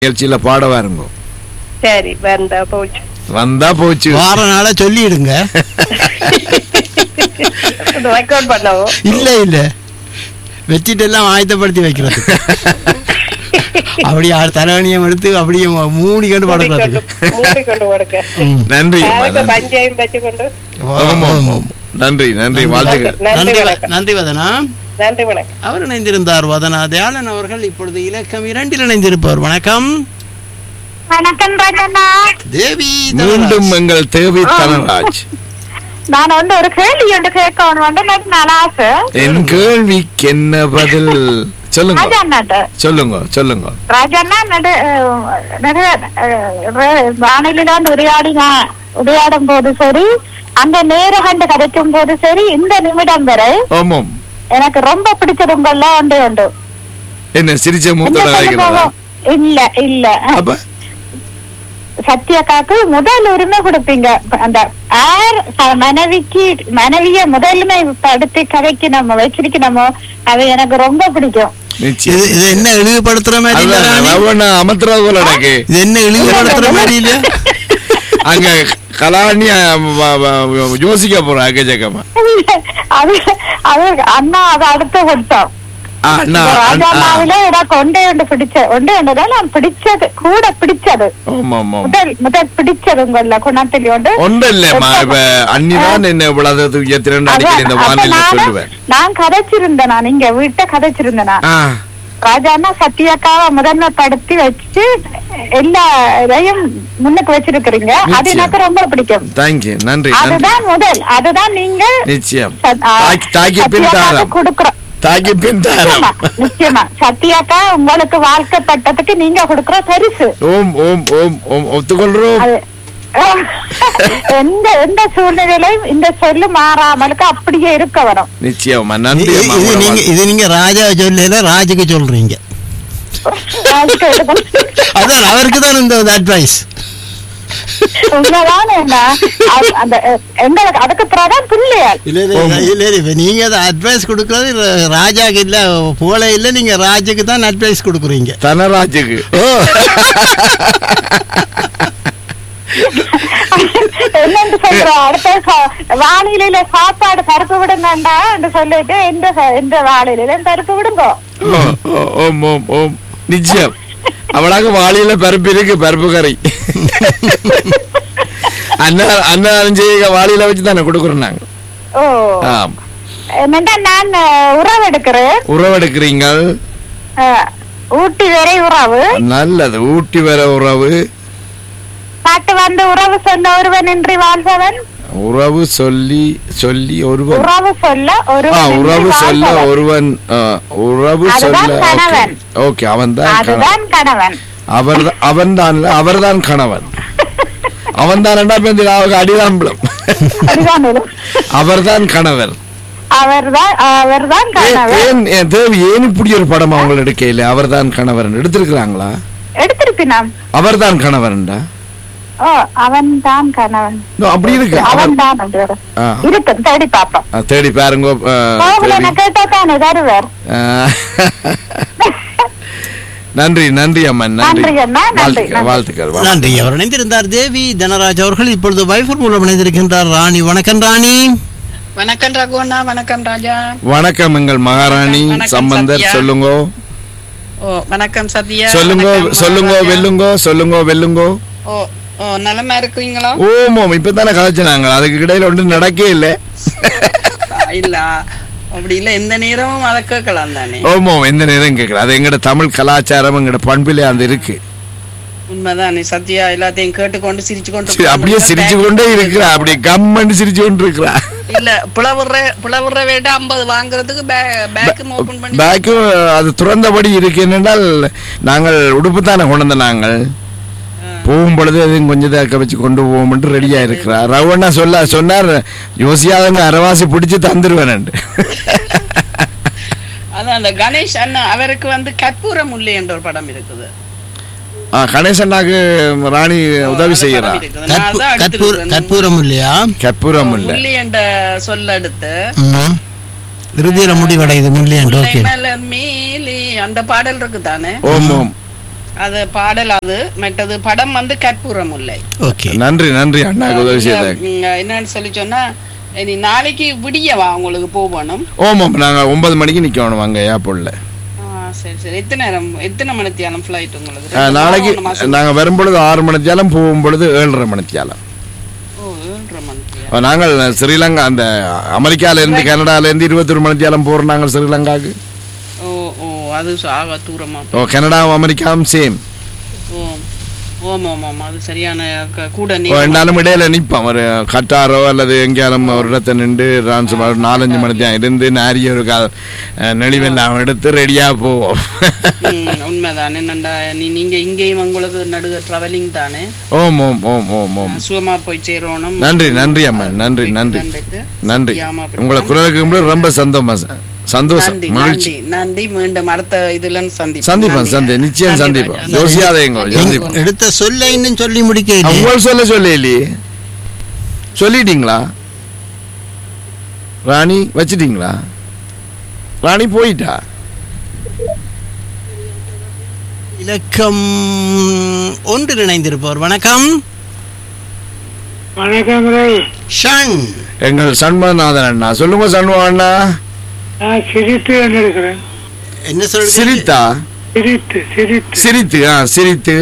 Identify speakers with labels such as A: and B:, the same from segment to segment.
A: நிகழ்ச்சியில பாட வாருங்க
B: சரி வந்தா போச்சு
A: வந்தா போச்சு
C: வார நாளா சொல்லிடுங்க
B: ரெக்கார்ட் பண்ணவும்
C: இல்ல இல்ல வச்சிட்டு எல்லாம் ஆயத்தப்படுத்தி வைக்கிறது அப்படியே ஆறு தலைவணியம் எடுத்து அப்படியே மூடி கண்டு படுக்கிறது
B: மூடிக்கொண்டு கொடுக்க
A: நன்றி அம்மா,
B: அதுக்கு
A: நன்றி.
B: பஞ்சாயம் வச்சுக்கொண்டு
A: ஆமா, ஆமா, ஆமா. நன்றி நன்றி வாழ்த்துக்கள்
B: நன்றி
C: நன்றி வ-
B: வணக்கம்
C: நன்றி வதனா
B: நன்றி வணக்கம்
C: அவர் இணைந்திருந்தார் வதனா தயாளன் அவர்கள் இப்பொழுது இலக்கம் இரண்டில் இணைந்திருப்பவர் வணக்கம்
D: வணக்கம் ரஞ்சனா
C: தேவி
A: மீண்டும் எங்கள் தேவி தனராஜ்
D: நான் வந்து ஒரு கேள்வி ஒன்று கேட்கணும் வந்து எனக்கு நல்ல ஆசை
A: என் கேள்விக்கு என்ன பதில் சொல்லுங்க
D: ராஜாண்ணாட்ட
A: சொல்லுங்க சொல்லுங்க
D: ராஜாண்ணா நடு நடு வானிலையில வந்து உரையாடினா உரையாடும் போது சரி அந்த நேர கண்டு கதைக்கும் போது சரி இந்த நிமிடம் வரை
A: ஆமாம்
D: எனக்கு ரொம்ப பிடிச்சது உங்கெல்லாம் ஒன்றே உண்டு
A: என்ன சிரிச்ச
D: என்ன
A: மூத்தோட
D: சொல்ல
A: வைக்கிறதா
D: போவோம்? இல்ல இல்ல
A: அப்ப
D: சத்யாக்காக்கு முதல் உரிமை கொடுப்பீங்க அந்த ஆர் த- மனைவிக்கு மனைவிய முதலுமை படுத்தி கதைக்கு நம்ம வச்சிருக்கணுமோ அது எனக்கு ரொம்ப பிடிக்கும்
C: இது
A: நிச்சயம்
C: இது என்ன இழிவுபடுத்துற மாதிரி இல்ல
A: அதான்
C: ராணி?
A: ரவண அமர்த்துறா போல எனக்கு
C: இது என்ன இழிவுபடுத்துற மாதிரி இல்ல
A: அங்க கலாணி யோசிக்க போறேன் அக்கச்சக்கமா
D: அது அது அண்ணா அதை அடுத்து கொடுத்தோம்
A: ஆ, அண்ணா,
D: இந்த
A: அண்ணா,
D: ராஜாமாவில எனக்கு ஒன்றே ஒன்று பிடிச்ச ஒன்றே ஒன்றுதான் நான் பிடிச்சது கூட பிடிச்சது
A: ஆமா ஆமா
D: முதல் முதல் பிடிச்சது உங்கள குணத்தில் ஒன்று
A: ஒன்றும் இல்லம்மா இப்ப அண்ணிதான் என்ன இவ்வளவு திரண்டு அடிக்கடி இந்த
D: அதான், அப்ப
A: வானிலை
D: நானு-
A: சொல்லுவேன்
D: நான் கதைச்சிருந்தேன் நான் இங்க வீட்டை கதைச்சிருந்தேன் நான்
A: ஆ
D: ராஜாண்ணா சத்யாக்காவை முதன்மைப்படுத்தி வச்சு எல்லா இதையும் முன்னுக்கு வச்சிருக்கிறீங்க அது
A: நிச்சயம்.
D: எனக்கு ரொம்ப பிடிக்கும்
A: தேங்க்யூ நன்றி நன்றி
D: அதுதான் முதல் அதுதான் நீங்க
A: நிச்சயம்
D: சத்- ஆ,
A: தாக்கி- தாக்கி பின்
D: சத்யாக்காவுக்கு
A: தாரம்
D: கொடுக்குற
A: தாக்கி பின் தாரம்
D: நிச்சயமா நிச்சயமா சத்யாக்கா உங்களுக்கு வாழ்க்கைப்பட்டதுக்கு நீங்க கொடுக்குற பரிசு
A: ஓம் ஓம் ஓம் ஓம் ஒத்துக்கொள்றோம்
D: அது எந்த எந்த சூழ்நிலையிலும் இந்த சொல்லு மாறாமலுக்கு அப்படியே இருக்க வரும்
A: நிச்சயமா
C: இது
A: நன்றி அம்மா
C: இது
A: உங்களோட
C: நீங்க இது நீங்க ராஜா சொல்லல ராஜுக்கு சொல்றீங்க
D: அதுக்கு எடுக்கணும்.
C: அதான் அவருக்கு தான் இந்த அட்வைஸ்
D: உண்மைதானே என்ன? அது- அந்த அஹ், எங்களுக்கு அதுக்கு பிறகுதான் பிள்ளையார்
C: இல்ல இல்ல இல்ல இல்ல இப்ப நீங்க அதை அட்வைஸ் கொடுக்கறது ர- ராஜாக்கு இல்ல போல இல்ல நீங்க ராஜுக்கு தான் அட்வைஸ் கொடுக்குறீங்க
A: தனராஜுக்கு
C: ஓ
D: என்னன்னு சொல்றோம் அடுத்த சா- வானிலையில சாப்பாடு பருப்பு விடுங்கண்டா என்று சொல்லிட்டு இந்த ச- இந்த வானிலையில பருப்பு விடுங்க
A: ஓ, ஓ, ஓம் ஓம் ஓம் நிச்சயம் அவளாக வாளியில பருப்பு இருக்கு பருப்பு கறி அண்ணா அண்ணா அஞ்சு வாளியில வச்சு தானே கொடுக்குறோம் நாங்க
D: ஓ
A: ஆம்
D: என்னண்டா நான் அஹ், உறவு எடுக்கிறேன்
A: உறவெடுக்கிறீங்க
D: அஹ், ஊட்டி வரை உறவு
A: நல்லது ஊட்டி வர உறவு
D: பாட்டு வந்து உறவு சொன்ன ஒருவன் இன்றி வாழ்பவன்
A: உறவு சொல்லி சொல்லி ஒருவன்
D: உறவு சொல்ல
A: ஆ
D: ஒருவன்
A: உறவு
D: இன்றி
A: சொல்ல
D: வாழ்பவன்.
A: ஒருவன் ஆ, உறவு
D: அதுதான்
A: சொல்ல
D: கணவன்.
A: ஓகே அவன் தான்
D: அதுதான் கணவன்
A: அவர் அவன் தான் அவர்தான் கணவன் அவன் தான் ரெண்டாம் அடிதாம்பளம்
D: அதுதான் இது.
A: அவர்தான் கணவர்
D: அவர்தான் அவர்தான்
A: ஏன்
D: கணவன்
A: ஏன் ஏன் தேவி ஏன் இப்படி ஒரு படம் அவங்க எடுக்கையில அவர்தான் கணவர் எடுத்திருக்கிறாங்களா
D: எடுத்திருப்பினாம்
A: அவர்தான் கணவன்டா
D: ஓ அவன் தான் கணவன்
A: No, அப்படி இருக்கு அவர்
D: அவன் தான்
A: ஆ.
D: இருக்கு தேடி பாப்போம்
A: ஆ, தேடி பாருங்க ஆ,
D: கோகுல
A: தேடி.
D: கேட்டா தானே தருவார்
A: ஆ. நன்றி நன்றி அம்மன் நன்றி
D: நன்றி அண்ணா, நன்றி,
A: வாழ்த்துக்கள்
D: நன்றி.
A: வாழ்த்துக்கள் வாழ்த்துக்கள்.
C: நன்றி அவர் இணைந்திருந்தார் தேவி தனராஜ் அவர்கள் இப்பொழுது வைஃபர் மூலம் இணைந்திருக்கின்றார் ராணி வணக்கம் ராணி
E: வணக்கம் ரகுவண்ணா வணக்கம் ராஜா
A: வணக்கம் எங்கள் மகாராணி
E: வணக்கம்,
A: சம்பந்தர்
E: சத்யா.
A: சொல்லுங்க
E: ஓ வணக்கம் சத்யா
A: சொல்லுங்க
E: வணக்கம்,
A: சொல்லுங்க
E: ராஜா.
A: வெல்லுங்க சொல்லுங்க வெல்லுங்க
E: ஓ ஓ நலமா இருக்கீங்களா
A: ஓம் ஓம் இப்பதானே கதைச்சினாங்க அதுக்கு இடையில ஒன்றும் நடக்கே இல்ல
E: இல்ல அப்படி இல்ல எந்த நேரமும் அதை கேட்கலாம் தானே
A: ஓம் ஓம் எந்த நேரம் கேட்கல அது எங்கட தமிழ் கலாச்சாரம் எங்கட பண்பிலே அந்த இருக்கு
E: உண்மைதானே சத்யா எல்லாத்தையும் கேட்டுக்கொண்டு சிரிச்சு கொண்டு
A: சரி, அப்படியே சிரிச்சு கொண்டே இருக்கிறா அப்படி கம்மன்னு சிரிச்சு கொண்டு இருக்கிறா
E: இல்ல புலவுற புலவுற வேட ஐம்பது வாங்குறதுக்கு பேக் ஓபன் பண்ணி
A: பேக்கும் அது துறந்தபடி இருக்கு என்னென்றால் நாங்கள் உடுப்பு தானே கொண்டு வந்த நாங்கள் போகும் பொழுது அதையும் கொஞ்சம் தேக்க வச்சு கொண்டு போவோம்ட்டு ரெடியா இருக்கிறா ரவண்ணா சொல்ல சொன்னார் யோசியாதவங்க அரைவாசி பிடிச்சு தந்துருவேன்
E: அதான் அந்த கணேஷ் அண்ணா அவருக்கு வந்து கற்பூர முல்லை என்ற ஒரு படம் இருக்குது
A: கணேசன்னாக்கு ராணி உதவி செய்யறா
E: படம் இருக்குது. நான்
C: கற்பூ-
E: அதான்
C: கற்பூர
E: எடுத்திருக்கிறேன்.
C: கற்பூரம் இல்லையா
A: கற்பூரம் இல்ல
E: முல்லை என்ற சொல்ல எடுத்து
C: ம். இறுதியில முடிவடையுது மில்லியன் ஓகே
E: மேல மேலே அந்த பாடல் இருக்கு தானே
A: ஓம் ஓம்
E: அது பாடல் அது மற்றது படம் வந்து கற்பூரம் இல்லை
C: ஓகே
A: நன்றி நன்றி அண்ணாக்கு உதவி செய்தாங்க
E: என்னன்னு சொல்லி சொன்னா இனி நாளைக்கு விடியவா உங்களுக்கு போகணும்
A: ஓமாம் நாங்கள் ஒன்பது மணிக்கு நிற்கணும் அங்கே ஏர்போர்ட்டில்
E: ஆ, சரி சரி எத்தனை நேரம் எத்தனை மணித்தியாலம் ஃப்ளைட் உங்களுக்கு ரெண்டு
A: நாளைக்கு
E: மணி நேரம் மாசம்?
A: நாங்கள் வரும்பொழுது ஆறு மணித்தியாலம் போகும் பொழுது ஏழரை மணித்தியாலம்
E: ஓ ஏழரை மணித்தியா
A: நாங்கள் ஸ்ரீலங்கா அந்த அமெரிக்காலேருந்து கனடாலேருந்து இருபத்தொரு மணித்தியாலம் போகிறோம் நாங்கள் ஸ்ரீலங்காவுக்கு
E: ஓ ஓ அது ஆக தூரமா
A: ஓ கனடாவும் அமெரிக்காவும் சேம்
E: ஓ ஓம் ஓம் ஓம் அது சரியான க- கூட
A: ஓ,
E: நேரம்.
A: ரெண்டாலும் இடையில நிற்போம் ஒரு கட்டாரோ அல்லது எங்கேயாலும் ஒரு இடத்த நின்று ரான்ஸ் ஒரு நாலஞ்சு மணி தான் இருந்து நாரிய ஒரு கா- அஹ், நெளிவெல்லாம் எடுத்து ரெடியாக போவோம்
E: ம், உண்மைதான் என்னண்டா நீ நீங்க இங்கேயும் உங்களுக்கு நடுக டிராவலிங் தானே
A: ஓம் ஓம் ஓம் ஓம் ஓம்
E: சுகமா போய் சேரணும்
A: நன்றி நன்றி அம்மா நன்றி நன்றி
E: நன்றிக்கு.
A: நன்றி
E: சரியாம அப்படி
A: உங்களை குரலுக்கு முன்னாடி ரொம்ப சந்தோஷம் சந்தோஷம்
E: நன்றி
A: மகிழ்ச்சி
E: நன்றி நன்றி மீண்டும் அடுத்த இதுல சந்திப்போம்
A: சந்திப்போம்
E: நன்றி.
A: சந்தி நிச்சயம்
E: நன்றி
A: சந்திப்போம்
E: ராஜா.
A: யோசியாதேங்க சந்திப்போம்
C: எடுத்த சொல்ல இன்னும் சொல்லி முடிக்க
A: உங்களை சொல்ல சொல்லலையே சொல்லிட்டீங்களா ராணி வச்சிட்டீங்களா ராணி போயிட்டா
C: இலக்கம் ஒன்றில் இணைந்திருப்பவர் வணக்கம்
F: வணக்கம் ரவி
C: ஷன்
A: எங்கள் சண்முகநாதன் அண்ணா சொல்லுங்க சண்முகம் அண்ணா
F: நான் சிரித்து வந்திருக்கிறேன்
C: என்ன சொல்றீங்க
A: சிரித்தா
F: சிரித்து சிரித்து
A: சிரித்து ஆ சிரித்து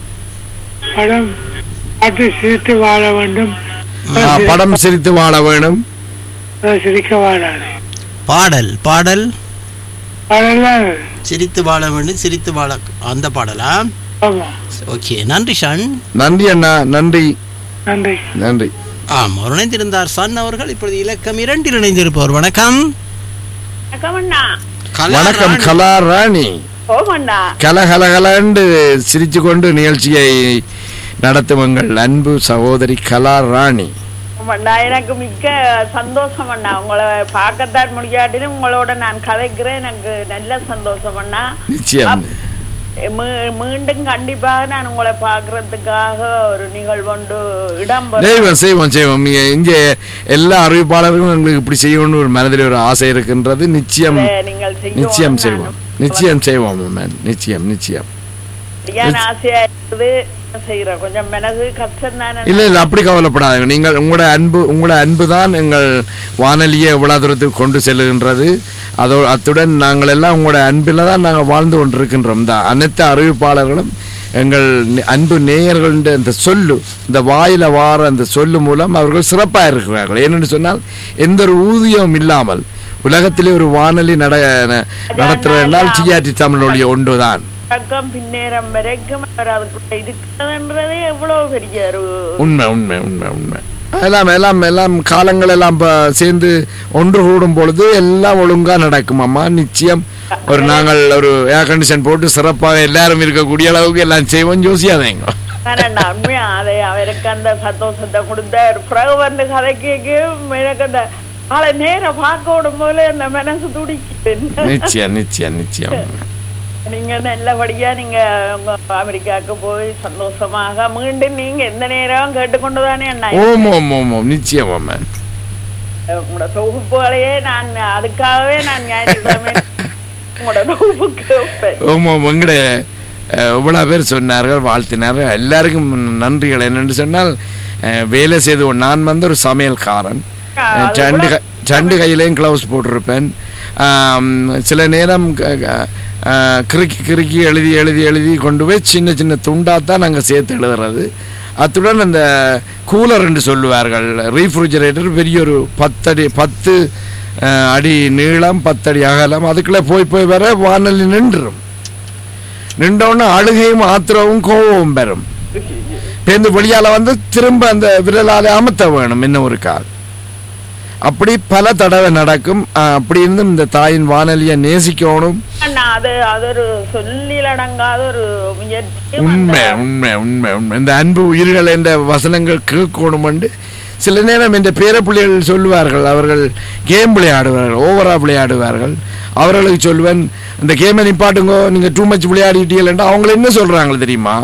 F: படம் பார்த்து சிரித்து வாழ வேண்டும்
A: ஆ, படம் சிரித்து வாழ வேணும்
F: அது சிரிக்க வாழாது
C: பாடல் பாடல்
F: அதெல்லாம்
C: சிரித்து வாழ வேண்டும் சிரித்து வாழ அந்த பாடலா
F: ஆமா
C: ஓகே நன்றி ஷன்
A: நன்றி அண்ணா நன்றி
F: நன்றி
A: நன்றி
C: ஆம் அவர் இணைந்திருந்தார் சன் அவர்கள் இப்பொழுது இலக்கம் இரண்டில் இணைந்திருப்பவர் வணக்கம்
B: வணக்கம்ண்ணா
C: கலா
A: வணக்கம்
C: ராணி.
A: கலா ராணி
B: ஓமண்ணா
A: கலகலகலண்டு சிரித்து கொண்டு நிகழ்ச்சியை நடத்தும் எங்கள் அன்பு சகோதரி கலா ராணி
B: ஆமாண்ணா எனக்கு மிக்க சந்தோஷம் அண்ணா உங்களை பார்க்கத்தான் முடியாட்டிலும் உங்களோட நான் கதைக்கிறேன் எனக்கு நல்ல சந்தோஷம் அண்ணா
A: நிச்சயம்
B: மீ- மீண்டும் கண்டிப்பாக நான் உங்களை பார்க்கறதுக்காக ஒரு நிகழ்வொண்டு இடம்
A: செய்வோம் செய்வோம் செய்வோம் இங்க இங்கே எல்லா அறிவிப்பாளர்களும் எங்களுக்கு இப்படி செய்யணும்னு ஒரு மனதில் ஒரு ஆசை இருக்கின்றது நிச்சயம்
B: நீங்கள்
A: நிச்சயம்
B: செய்யணும்
A: செய்வோம் நிச்சயம் செய்வோம் மேம் நிச்சயம் நிச்சயம்
B: சரியான ஆசையா இருக்குது செய்யறோம் கொஞ்சம் மனது கஷ்டம் தானே
A: இல்ல இல்ல அப்படி கவலைப்படாதீங்க நீங்கள் உங்களோட அன்பு உங்களோட அன்பு தான் எங்கள் வானொலியை எவ்வளவு தூரத்துக்கு கொண்டு செல்லுகின்றது அதோ அத்துடன் நாங்கள் எல்லாம் உங்களோட அன்பில் தான் நாங்கள் வாழ்ந்து கொண்டிருக்கின்றோம் இந்த அனைத்து அறிவிப்பாளர்களும் எங்கள் நி- அன்பு நேயர்கள்ன்ற இந்த சொல்லு இந்த வாயில வார அந்த சொல்லு மூலம் அவர்கள் சிறப்பாக இருக்கிறார்கள் ஏனென்று சொன்னால் எந்த ஒரு ஊதியம் இல்லாமல் உலகத்திலே ஒரு வானொலி நட நடத்துறதுனால் டிஆர்டி தமிழொழிய ஒன்றுதான்
B: பக்கம் பின்னேறம் வரைக்கும் அவர் அதுக்குள்ள இருக்கிறதுன்றதே எவ்வளவு பெரிய ஒரு
A: உண்மை உண்மை உண்மை உண்மை எல்லாம் எல்லாம் எல்லாம் காலங்கள் எல்லாம் ப- சேர்ந்து ஒன்று கூடும் பொழுது எல்லாம் ஒழுங்கா நடக்கும் அம்மா நிச்சயம் ஒரு நாங்கள் ஒரு ஏர் கண்டிஷன் போட்டு சிறப்பாக எல்லாரும் இருக்கக்கூடிய அளவுக்கு எல்லாம் செய்வோம் ஜோசியாதேங்க
B: ஆனா உண்மையா அதை அவருக்கு அந்த சந்தோஷத்தை கொடுத்த பிறகு வந்து கதைக்கு எனக்கு அந்த ஆளை நேரம் பார்க்க விடும் போல அந்த மனசு துடிக்குது
A: நிச்சயம் நிச்சயம் நிச்சயம்
B: நீங்க நல்லபடியா நீங்க உங்க அமெரிக்காவுக்கு போய் சந்தோஷமாக மீண்டும் நீங்க எந்த நேரம் கேட்டுக்கொண்டுதானே அண்ணா
A: ஓம் ஓம் ஓம் ஓம் நிச்சயம் அம்மா
B: உங்களோட தொகுப்புகளையே நான் அதுக்காகவே நான் ஞாயிற்றுக்கிழமை உங்களோட தொகுப்பு கேட்பேன்
A: ஓம் ஓம் எங்கட இவ்வளோ பேர் சொன்னார்கள் வாழ்த்தினார்கள் எல்லாருக்கும் நன்றிகள் என்னென்று சொன்னால் அஹ், வேலை செய்து நான் வந்து ஒரு சமையல்காரன் அஹ், ரெண்டு கை- ரெண்டு கையிலையும் க்ளவுஸ் போட்டிருப்பேன் ஆம், சில நேரம் க- க- அஹ், கிறுக்கி கிறுக்கி எழுதி எழுதி எழுதி கொண்டு போய் சின்ன சின்ன துண்டாக தான் நாங்கள் சேர்த்து எழுதுறது அத்துடன் அந்த கூலர் என்று சொல்லுவார்கள் ரீஃப்ரிஜரேட்டர் பெரிய ஒரு பத்தடி பத்து அஹ், அடி நீளம் பத்தடி அகலம் அதுக்குள்ளே போய் போய் வர வானொலி நின்றுரும் நின்றவுடனே அழுகையும் ஆத்திரவும் கோபமும் பெறும் பேருந்து வெளியால வந்து திரும்ப அந்த விரலால அமர்த்த வேணும் இன்னும் ஒரு கால் அப்படி பல தடவை நடக்கும் அஹ், அப்படி இருந்தும் இந்த தாயின் வானொலியை நேசிக்கணும்
B: அண்ணா அது அது ஒரு சொல்லில் அடங்காத ஒரு முயற்சி
A: உண்மை உண்மை உண்மை உண்மை இந்த அன்பு உயிர்கள் என்ற வசனங்கள் கேட்கணும் என்று சில நேரம் என்ற பேர பிள்ளைகள் சொல்லுவார்கள் அவர்கள் கேம் விளையாடுவார்கள் ஓவரா விளையாடுவார்கள் அவர்களுக்கு சொல்லுவேன் இந்த கேமை நிப்பாட்டுங்கோ நீங்க டூ மச் விளையாடிட்டீர்கள் என்று அவங்க என்ன சொல்றாங்க தெரியுமா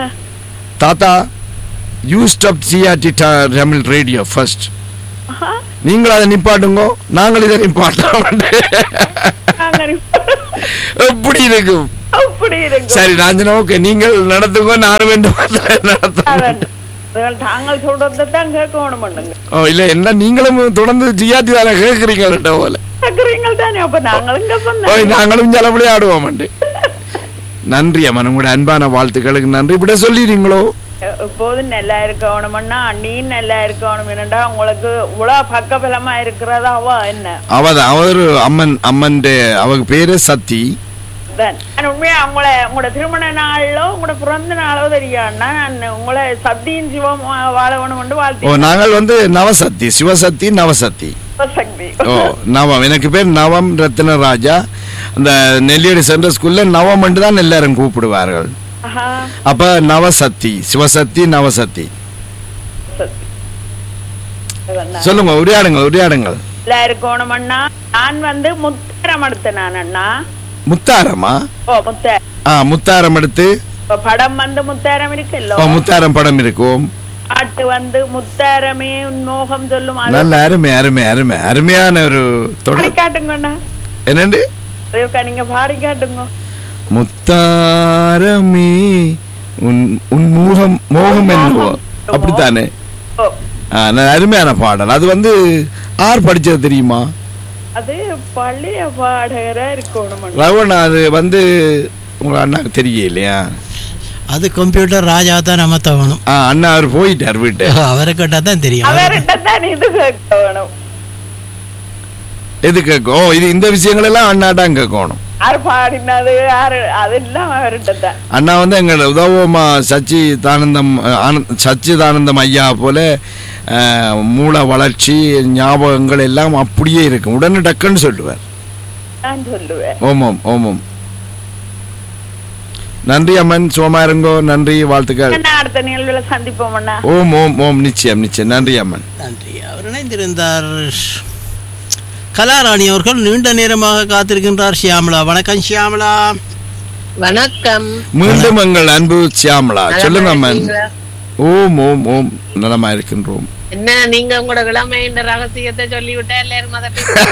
A: தாத்தா you stop CRT Tamil radio first நீங்கள் அதை நிப்பாட்டுங்கோ நாங்கள் இதை நிப்பாட்டோம் எப்படி இருக்கும்
B: அப்படி இருக்கு
A: சரி ராஜனா ஓகே நீங்கள் நடத்துங்க நான் வேண்டும் நடத்துங்க
B: தாங்கள் சொல்றதை தான் கேட்கணும் பண்ணுங்க
A: ஓ இல்ல என்ன நீங்களும் தொடர்ந்து ஜியாத்தி தானே கேட்கறீங்கள்ட்ட போல
B: கேக்குறீங்க தானே அப்ப நாங்களும்
A: ஓய்
B: கேட்போம்
A: நாங்களும் ஜலப்படி ஆடுவோம் நன்றி அம்மன் உங்களோட அன்பான வாழ்த்துக்களுக்கு நன்றி இப்படி சொல்லிடுறீங்களோ
B: எப்போதும் நல்லா இருக்கணும்னா அண்ணியும் நல்லா இருக்கணும் என்னடா உங்களுக்கு இவ்வளவு பக்கபலமா இருக்கிறதா அவ என்ன
A: அவதான் அவர் அம்மன் அம்மன் அவங்க பேரு சத்தி
B: தான். நான் உண்மையா உங்களை உங்களோட திருமண நாளோ உங்களோட பிறந்த நாளோ தெரியாதுன்னா நான் உங்களை சத்தியும் சிவம் வாழ வேணும்
A: ஓ
B: வாழ்த்து
A: நாங்கள் வந்து நவசக்தி சிவசக்தி நவசக்தி
B: சக்தி
A: ஓ நவம் எனக்கு பேர் நவம் ரத்ன ராஜா அந்த நெல்லியடி சென்ற ஸ்கூல்ல நவம் என்று தான் எல்லாரும் கூப்பிடுவார்கள்
B: ஆஹா,
A: அப்ப நவசக்தி சிவசக்தி நவசக்தி
B: சக்தி. அதான்.
A: சொல்லுங்க உரையாடுங்கள் உரையாடுங்கள்
B: நல்லா இருக்கணும்னா நான் வந்து முத்தாரம் எடுத்தேன் நான் அண்ணா
A: முத்தாரமா
B: ஓ முத்தாரம்
A: ஆ முத்தாரம் எடுத்து
B: இப்ப படம் வந்து முத்தாரம் இருக்குல்ல
A: ஓ முத்தாரம் படம் இருக்கும்
B: பாட்டு வந்து முத்தாரமே உன்மோகம் சொல்லும் அது
A: நல்ல அருமை அருமை அருமை அருமையான ஒரு
B: பாடி
A: தொடர்
B: காட்டுங்கண்ணா
A: என்னண்டு
B: ரேவகா, நீங்க பாடி காட்டுங்க
A: முத்தாரமே உன் உன் மோகம் மோகம் என்னவோ அப்படித்தானே
B: ஓ
A: ஆ, நல்ல அருமையான பாடல் அது வந்து ஆர் படிச்சது தெரியுமா
B: அது பழைய பாடகரா இருக்கணும்
A: ரவணா அது வந்து உங்க அண்ணாக்கு தெரிய இல்லையா
C: அது கம்ப்யூட்டர் ராஜா தான் அமர்த்தவணும்
A: ஆ அண்ணா அவர் போயிட்டார் வீட்டு
C: அவரை கேட்டா தான் தெரியும்
B: அவர்கிட்ட தான் இது கேட்க வேணும்
A: எது கேட்கும் ஓ இது இந்த விஷயங்கள் எல்லாம் அண்ணாட்டான் கேட்கணும்
B: யார் பாடினது யாரு அதெல்லாம் அவர்கிட்ட தான்
A: அண்ணா வந்து எங்கள் உதவமா சச்சிதானந்தம் அஹ், ஆனந்த் சச்சிதானந்தம் ஐயா போல அஹ், மூளை வளர்ச்சி ஞாபகங்கள் எல்லாம் அப்படியே இருக்கும் உடனே டக்குன்னு சொல்லுவார்
B: நான் சொல்லுவேன்
A: ஓமம் ஓமம் நன்றி அம்மன் சோமா இருங்கோ நன்றி வாழ்த்துக்கள்
B: என்ன அடுத்த நிகழ்வுல சந்திப்போம் அண்ணா
A: ஓம் ஓம் ஓம் நிச்சயம் நிச்சயம் நன்றி அம்மன்
C: நன்றி அவர் இணைந்திருந்தார் கலாராணி அவர்கள் நீண்ட நேரமாக காத்திருக்கின்றார் ஷியாமலா வணக்கம் ஷியாமலா
E: வணக்கம்
A: மீண்டும் எங்கள் அன்பு சியாமலா
E: நலமா
A: சொல்லுங்க அம்மன்
E: இருக்கீங்களா?
A: ஓம் ஓம் ஓம் நலமா இருக்கின்றோம்
E: என்ன நீங்க உங்களோட இளமை இந்த ரகசியத்தை சொல்லிவிட்டா எல்லாரும் அதை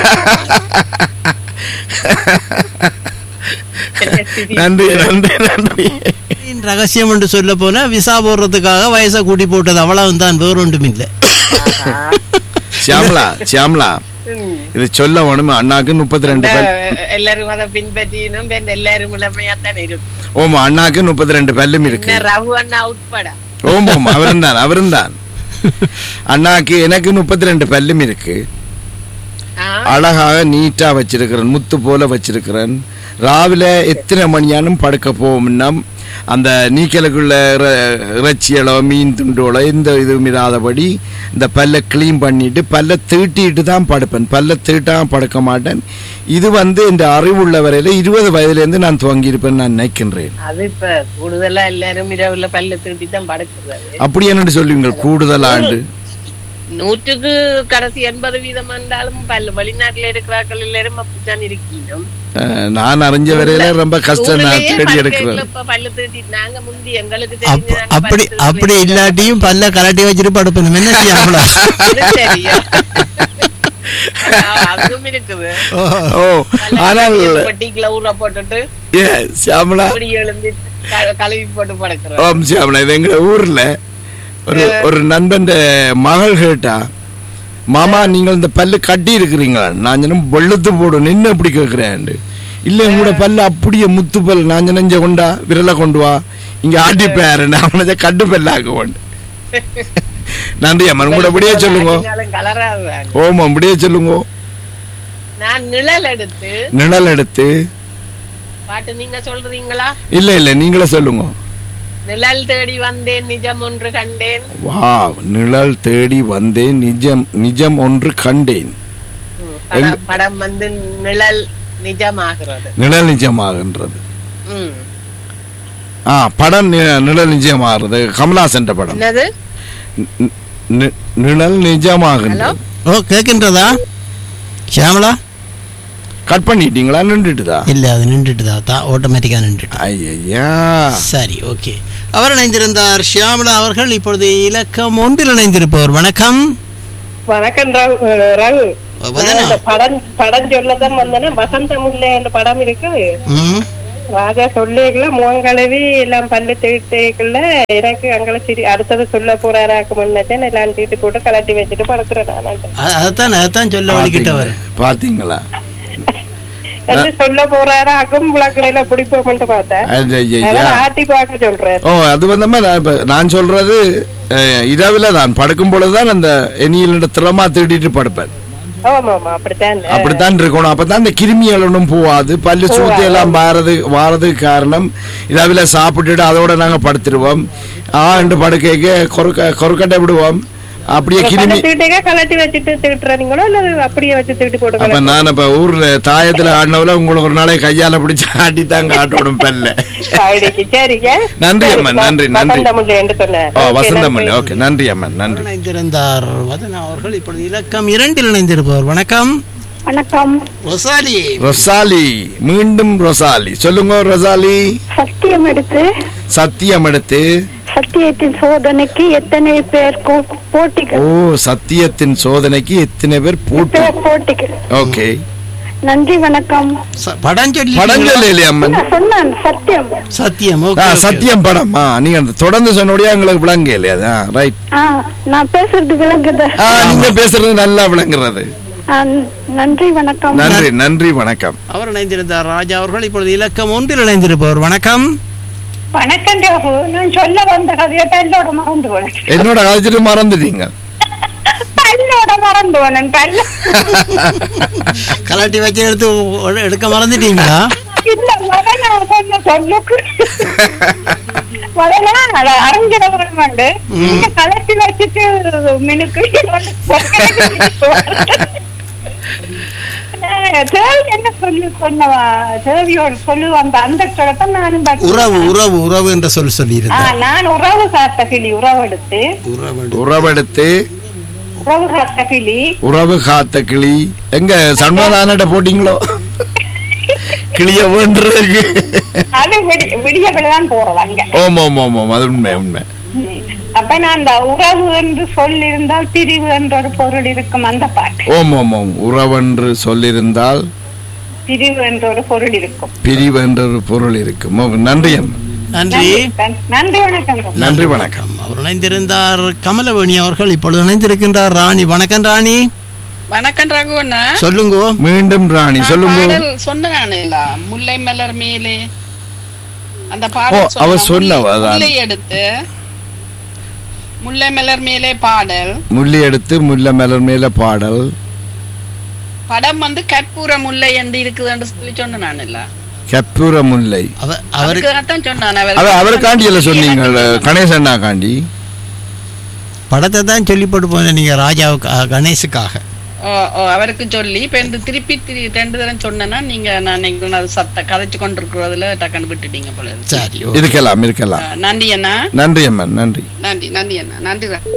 A: நன்றி நன்றி நன்றி
C: ரகசியம் என்று சொல்ல போனா விசா போடுறதுக்காக வயசை கூட்டி போட்டது அவ்வளவு தான் வேற ஒன்றும் இல்லை
A: சியாமலா சியாமலா இது சொல்ல வேணும் அண்ணாக்கு முப்பத்தி ரெண்டு பல்
E: எல்லாரும் அதை பின்பற்றினும் பின் எல்லாரும் இளமையாத்தான் இருக்கும்
A: ஓம் அண்ணாக்கு முப்பத்தி ரெண்டு பல்லும் இருக்கு
E: என்ன ரகு அண்ணா உட்பட
A: ஓம் ஓம் அவரும் தான் அவரும் தான் அண்ணாக்கு எனக்கு முப்பத்தி ரெண்டு பல்லும் இருக்கு
E: ஆ,
A: அழகாக நீட்டா வச்சிருக்கிறேன் முத்து போல வச்சிருக்கிறேன் ராவில எத்தனை மணியானும் படுக்க போகும்னா அந்த நீக்கலுக்குள்ள இற- இறைச்சிகளோ மீன் துண்டோளோ எந்த இதுவும் இல்லாதபடி இந்த பல்லை க்ளீன் பண்ணிட்டு பல்லை தீட்டிட்டு தான் படுப்பேன் பல்லை தீட்டாம படுக்க மாட்டேன் இது வந்து இந்த அறிவுள்ள வரையில இருபது வயதுலேருந்து நான் துவங்கியிருப்பேன் நான் நினைக்கின்றேன்
E: அது இப்ப கூடுதலா எல்லாரும் இரவுல பல்லு திருட்டி தான் படுக்கிறது
A: அப்படி என்னன்னு சொல்லுவீங்க கூடுதல் ஆண்டு
E: நூற்றுக்கு கடைசி எண்பது வீதம் இருந்தாலும் பல்லு வெளிநாட்டுல இருக்கிறார்கள் எல்லாரும் அப்படித்தான் இருக்கணும்
A: அஹ், நான் அறிஞ்ச வரையில ரொம்ப கஷ்டம் நான்
E: ஊர்லயே
A: தேடி
E: படுக்கையில
A: எடுக்கிறேன்
E: இப்ப பல்லு திருட்டிட்டு நாங்க முந்தி எங்களுக்கு
C: அப்ப-
E: தெரிஞ்சு நாங்க
C: அப்படி
E: பல்லு
C: அப்படி
E: திருட்டி
C: இல்லாட்டியும் பல்ல கலட்டி வச்சுட்டு படுப்பணும் என்ன ஷியாமலா
E: அது தெரியும். அதுவும் இருக்குது
A: ஓ ஆனால்
E: பொட்டிக்குள்ள ஊற போட்டுட்டு
A: ஏ சியாமலா
E: இப்படி எழுந்து க- கழுவி போட்டு படுக்கிறோம்
A: ஓம் சியாமலா இது எங்க ஊர்ல ஒரு ஒரு நண்பன் மகள் கேட்டா மாமா நீங்கள் இந்த பல்லு கட்டி இருக்கிறீங்களா நான் சொன்னேன் வெளுத்து போடும் நின்று எப்படி கேட்கிறேன் இல்ல உங்களோட பல்லு அப்படியே முத்து பல் நான் சொன்னேன் கொண்டா விரலை கொண்டு வா இங்க ஆட்டி பேரு நான் கட்டு பல்லாக்க கொண்டு நன்றி அம்மன் உங்களோட அப்படியே சொல்லுங்க
E: கலராகுவாங்க
A: ஓம் அப்படியே சொல்லுங்க
E: நான் நிழல் எடுத்து
A: நிழல் எடுத்து
E: பாட்டு நீங்க சொல்றீங்களா
A: இல்ல இல்ல நீங்களே சொல்லுங்க
E: நிழல் தேடி வந்தேன் நிஜம் ஒன்று கண்டேன்
A: வா நிழல் தேடி வந்தேன் நிஜம் நிஜம் ஒன்று கண்டேன்
E: ம், படம் படம் வந்து நிழல் நிஜமாகிறது
A: நிழல் நிஜமாகின்றது
E: ம்.
A: ஆ படம் நி- நிழல் நிஜமாகிறது கமலாசன் படம்
E: என்னது
A: நி- நி- நிழல் நிஜமாகின்றது
C: ஓ கேட்கின்றதா ஷியாமலா
A: கட் பண்ணிட்டீங்களா நின்றுட்டுதா
C: இல்ல அது நின்றுட்டுதா தான் ஆட்டோமேட்டிக்கா நின்றுட்டு
A: ஐயா
C: சரி ஓகே அவர் இணைந்திருந்தார் ஷியாமலா அவர்கள் இப்பொழுது இலக்கம் ஒன்றில் இணைந்திருப்பவர் வணக்கம்
G: வணக்கம் ரகு ரகு
C: வதனா.
G: நான் இந்த படம் படம் சொல்லதான் வந்தேன்னா வசந்த முல்லை என்ற படம் இருக்கு
C: ம்
G: ராஜா சொல்லிக்கல முகங்கழுவி எல்லாம் பல்லு தேய்க்கல எனக்கு அங்கே சரி அடுத்தது சொல்ல போறாராக்கு முன்னே எல்லாம் தீட்டு போட்டு கலட்டி வச்சுட்டு படுக்கிறேன் நான்
C: அ- அதைத்தான் அதைத்தான் சொல்ல வலிக்கிட்டவர்
A: பாத்தீங்களா
G: வந்து சொல்ல போறாராக்கும் முளக்கலையில பிடிப்போம்னு பார்த்தேன்
A: அது ஐயா.
G: அதான் ஆட்டி பார்க்க சொல்றேன்
A: ஓ அது வந்தமா நான் இப்ப நான் சொல்றது அஹ், இரவுல நான் படுக்கும் பொழுதுதான் அந்த எண்ணியலோட திறமா திருடிட்டு படுப்பேன்
G: ஆமா ஆமா அப்படித்தான்
A: அப்படித்தான் இருக்கணும் அப்பதான் இந்த கிருமிகள் ஒன்றும் போவாது பல்லு சூத்தி எல்லாம் வாரது வாரதுக்கு காரணம் இரவுல சாப்பிட்டுட்டு அதோட நாங்க படுத்துருவோம் ஆ என்று படுக்கைக்கு கொறுக்க கொறுக்கட்டை விடுவோம் அப்படியே கிருமி
G: தீட்டுக்கே கலட்டி வச்சுட்டு தீட்டுறீங்களோ இல்ல அப்படியே வச்சு தீட்டு போட்டு
A: அப்ப நான் இப்ப ஊர்ல தாயத்துல ஆடினவுல உங்களுக்கு ஒரு நாளைக்கு கையால பிடிச்சு ஆட்டி தான் காட்டணும் பல்ல
G: கலட்டி சரிங்க
A: நன்றி அம்மா, நன்றி, நன்றி.
G: வசந்தமுல்லை என்று சொன்னேன்
A: ஓ
G: Okay,
A: வசந்தமல்லி
G: நன்றி.
A: ஓகே நன்றி அம்மன் நன்றி
C: இணைந்திருந்தார் வதனா அவர்கள் இப்பொழுது இலக்கம் இரண்டில் இணைந்திருப்பவர் வணக்கம்
D: வணக்கம்
C: ரொசாலி
A: ரொசாலி மீண்டும் ரொசாலி சொல்லுங்க ரொசாலி
D: சத்தியம் எடுத்து
A: சத்தியம் எடுத்து
D: சத்தியத்தின் சோதனைக்கு எத்தனை பேர் கூ-
A: ஓ
D: போட்டிகள்
A: சத்தியத்தின் சோதனைக்கு எத்தனை பேர் போட்டு
D: பேர் போட்டிகள்
A: ஓகே
D: நன்றி வணக்கம்
C: ச- படம் சொல்லி
A: படம் இல்லையா அம்மன்
D: நான் சொன்னான் சத்தியம்
C: சத்தியம்
A: ஆ,
C: ஓகே, ஓகே.
A: சத்தியம் படம் ஆ நீங்க அந்த தொடர்ந்து சொன்னோடய எங்களுக்கு விளங்க இல்லையா ரைட்
D: ஆ நான் பேசுறது விளங்குது
A: ஆ நீங்க பேசுறது நல்லா விளங்குறது
D: ஆ, நன்றி வணக்கம்
A: நன்றி நன்றி வணக்கம்
C: அவர் இணைந்திருந்தார் ராஜா அவர்கள் இப்பொழுது இலக்கம் ஒன்றில் இணைந்திருப்பவர் வணக்கம்
D: வணக்கம் ராகு நான் சொல்ல வந்த கதையை பல்லோட மறந்து போனேன்
A: என்னோட கதைச்சிட்டு மறந்துட்டீங்க
D: பல்லோட மறந்து போனேன் பல்ல
C: கலாட்டி வச்சு எடுத்து ஒ- எடுக்க மறந்துட்டீங்களா
D: இல்ல முதல்ல சொன்ன சொல்லுக்கு முதல்ல அறிஞரவர்கள் வந்து இந்த கலத்தி வச்சுட்டு மினுக்கு தேவி என்ன சொல்லி சொன்னவா தேவியோட சொல்லு அந்த அந்த சொல்லத்தை நானும் பார்த்தேன்.
C: உறவு உறவு உறவு என்ற சொல்
D: ஆ,
C: சொல்லியிருந்தார்
D: நான் உறவு காத்த கிளி உறவு எடுத்து
C: உறவு
A: உறவெடுத்து
D: உறவு காத்த கிளி
A: உறவு காத்த கிளி எங்க சண்முகநாதன்கிட்ட போட்டீங்களோ கிளிய வேண்டுறதுக்கு
D: அது விடி- விடியவில்தான் போறவாங்க
A: ஓம் ஓம் ஓம் ஓம் அது உண்மை உண்மை
D: அப்ப நான் அந்த உறவு என்று சொல்லியிருந்தால் பிரிவு என்ற ஒரு பொருள் இருக்கும் அந்த பாட்டு
A: ஓம் ஓம் ஓம் உறவென்று சொல்லியிருந்தால்
D: பிரிவு என்ற ஒரு பொருள் இருக்கும்
A: பிரிவு என்ற ஒரு பொருள் இருக்கும் ஓ, நன்றி அம்மா
C: நன்றி
D: நன்றி வணக்கம்
A: நன்றி வணக்கம்
C: அவர் இணைந்திருந்தார் கமலவேணி அவர்கள் இப்பொழுது இணைந்திருக்கின்றார் ராணி வணக்கம் ராணி
E: வணக்கம் ரகுவண்ணா
C: சொல்லுங்க
A: மீண்டும் ராணி
E: நான்
A: சொல்லுங்க
E: பாடல் சொன்னானேல முல்லை மலர் மேலே அந்த
A: ஓ,
E: பாடல்
A: அவ
E: சொன்னா,
A: சொன்னவ,
E: முல்லை-
A: அதான்.
E: முல்லை எடுத்து முல்லை மலர் மேலே பாடல்
A: முள்ளி எடுத்து முல்லை மலர் மேல பாடல்
E: படம் வந்து கற்பூர முல்லை என்று இருக்குதுன்னு சொல்லி சொன்னேன் நான் இல்ல
A: கற்பூர முல்லை
C: அவ- அவருக்கு
E: அவருக்கு சொன்னான்
A: அவ அவருக்காண்டி எல்லாம் சொன்னீங்க கணேசண்ணா காண்டி
C: படத்தை தான் சொல்லி போட்டு போனேன் நீங்க ராஜாவுக்கு அஹ், கணேஷுக்காக
E: ஓ ஓ அவருக்கு சொல்லி இப்ப இந்த திருப்பி திரு ரெண்டு தரம் சொன்னேன்னா நீங்க நான் நீங்க அது சத்த கதைச்சு கொண்டிருக்கிறதுல டக்குன்னு விட்டுட்டீங்க போல இருக்கு.
C: சரி ஓ.
A: இருக்கலாம் இருக்கலாம்
E: ஆ, நன்றி அண்ணா
A: நன்றி அம்மன் நன்றி
E: நன்றி நன்றி அண்ணா நன்றி ர-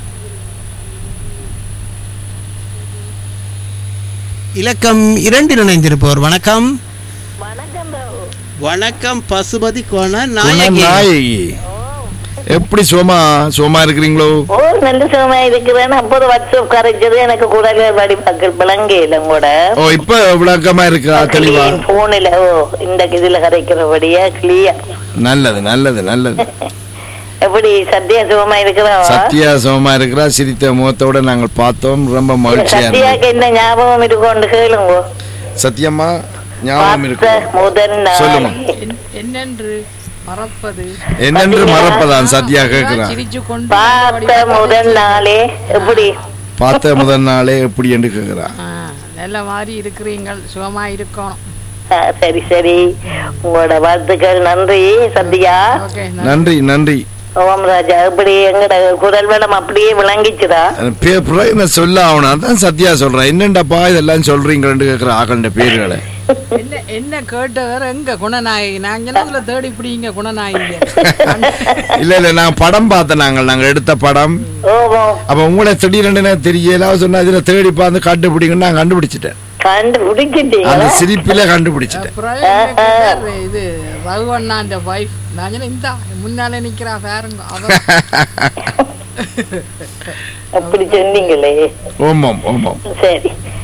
C: இலக்கம் இரண்டில் இணைந்திருப்பவர் வணக்கம் வணக்கம் பசுபதி கோண நாயகி
A: நாயகி எப்படி சோமா சோமா இருக்கிறீங்களோ
H: ஓ நல்ல சுகமா இருக்கிறேன் அப்போது வாட்ஸ்அப் கரைச்சது எனக்கு குரல் வடி பக்கல் விளங்கையில கூட
A: ஓ இப்ப விளக்கமா இருக்கா தெளிவா
H: போன்ல ஓ இந்த இதுல கரைக்கிறபடியா கிளியர்
A: நல்லது நல்லது நல்லது
H: எப்படி சத்யா சுகமா இருக்கிறாவா
A: சத்யா சோமா இருக்கிறா சிரித்த முகத்தோட நாங்கள் பார்த்தோம் ரொம்ப மகிழ்ச்சியா இருந்தது
H: சத்யாக்கு என்ன ஞாபகம் இருக்கும்னு கேளுங்க
A: சத்தியமா ஞாபகம்
H: பார்த்த
A: இருக்கும்
H: முதல்
A: சொல்லுங்க.
H: நாள்
I: என்னென்று மறப்பது
A: என்னென்று மறப்பதான் சத்யா கேட்கிறான்
I: சிரிச்சு கொண்டு
H: பார்த்த முதல் நாளே எப்படி
A: பார்த்த முதல் நாளே எப்படி என்று கேட்கிறான்
I: ஆ, நல்ல மாதிரி இருக்கிறீங்கள் சுகமா இருக்கணும்
H: ஆ, சரி சரி உங்களோட வாழ்த்துக்கள் நன்றி சத்யா
I: ஓகே
A: நன்றி நன்றி
H: ஓம் ராஜா எப்படி எங்கட குரல் வளம் அப்படியே விளங்கிச்சுதா
A: பேப்பரை என்ன சொல்ல ஆகணும் அதான் சத்யா சொல்றேன் என்னண்டாப்பா இதெல்லாம் சொல்றீங்கன்னு கேட்கிற ஆகண்ட பேர்களை
I: என்ன என்ன கேட்டவர் எங்க குணநாயகி நாங்க என்னதுல தேடி பிடிங்க குணநாயகி
A: இல்ல இல்ல நான் படம் பார்த்தேன் நாங்கள் நாங்க எடுத்த படம்
H: ஓமோ
A: அப்ப உங்களை திடீரென்று தெரியல சொன்னா இதுல தேடி பார்த்து கண்டுபிடிங்கன்னு நான் கண்டுபிடிச்சிட்டேன் அந்த
H: கண்டுபிடிச்சிட்டீங்களா
A: சிரிப்பில கண்டுபிடிச்சிட்டேன்
I: அப்புறம் என்ன கேட்டாரு, இது ரகுவண்ணாண்ட வைஃப் நான் சொன்னேன், இந்தா முன்னாலே நிக்கிறா பாருங்க அவ
H: அப்படி சொன்னீங்களே
A: ஓமம் ஓமம்
H: சரி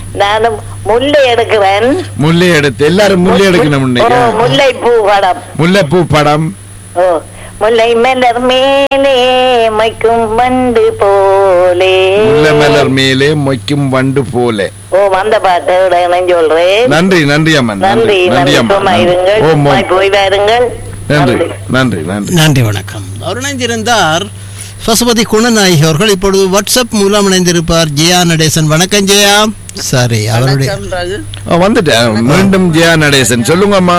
H: நானும் முல்லை எடுக்கிறேன்
A: முல்லை எடுத்து எல்லாரும் முல்லை எடுக்கணும்
H: ஓ,
A: இன்னைக்கு
H: முல்லை பூ படம்
A: முல்லைப்பூ படம்
H: ஓ முல்லை மலர் மேலே மைக்கும் வண்டு போலே
A: முல்லை மலர் மேலே மொய்க்கும் வண்டு போல
H: ஓ வந்த பாட்டோட நான் சொல்றேன்
A: நன்றி நன்றி அம்மன்
H: நன்றி
A: நன்றி
H: நன்றி
A: அம்மா
H: சும்மா இருங்கள்
A: ஓம்
H: சும்மா
A: ஓம்
H: போய் வாருங்கள்
A: நன்றி
H: நன்றி
A: நன்றி நன்றி
C: நன்றி வணக்கம் அவர் இணைந்திருந்தார் பசுபதி குணநாயகி அவர்கள் இப்பொழுது வாட்ஸ்அப் மூலம் இணைந்திருப்பார் ஜெயா நடேசன் வணக்கம் ஜெயா சரி அவருடைய
E: வணக்கம் ரகு
A: ஆ, வந்துட்டேன் மீண்டும் ஜெயா நடேசன் சொல்லுங்கம்மா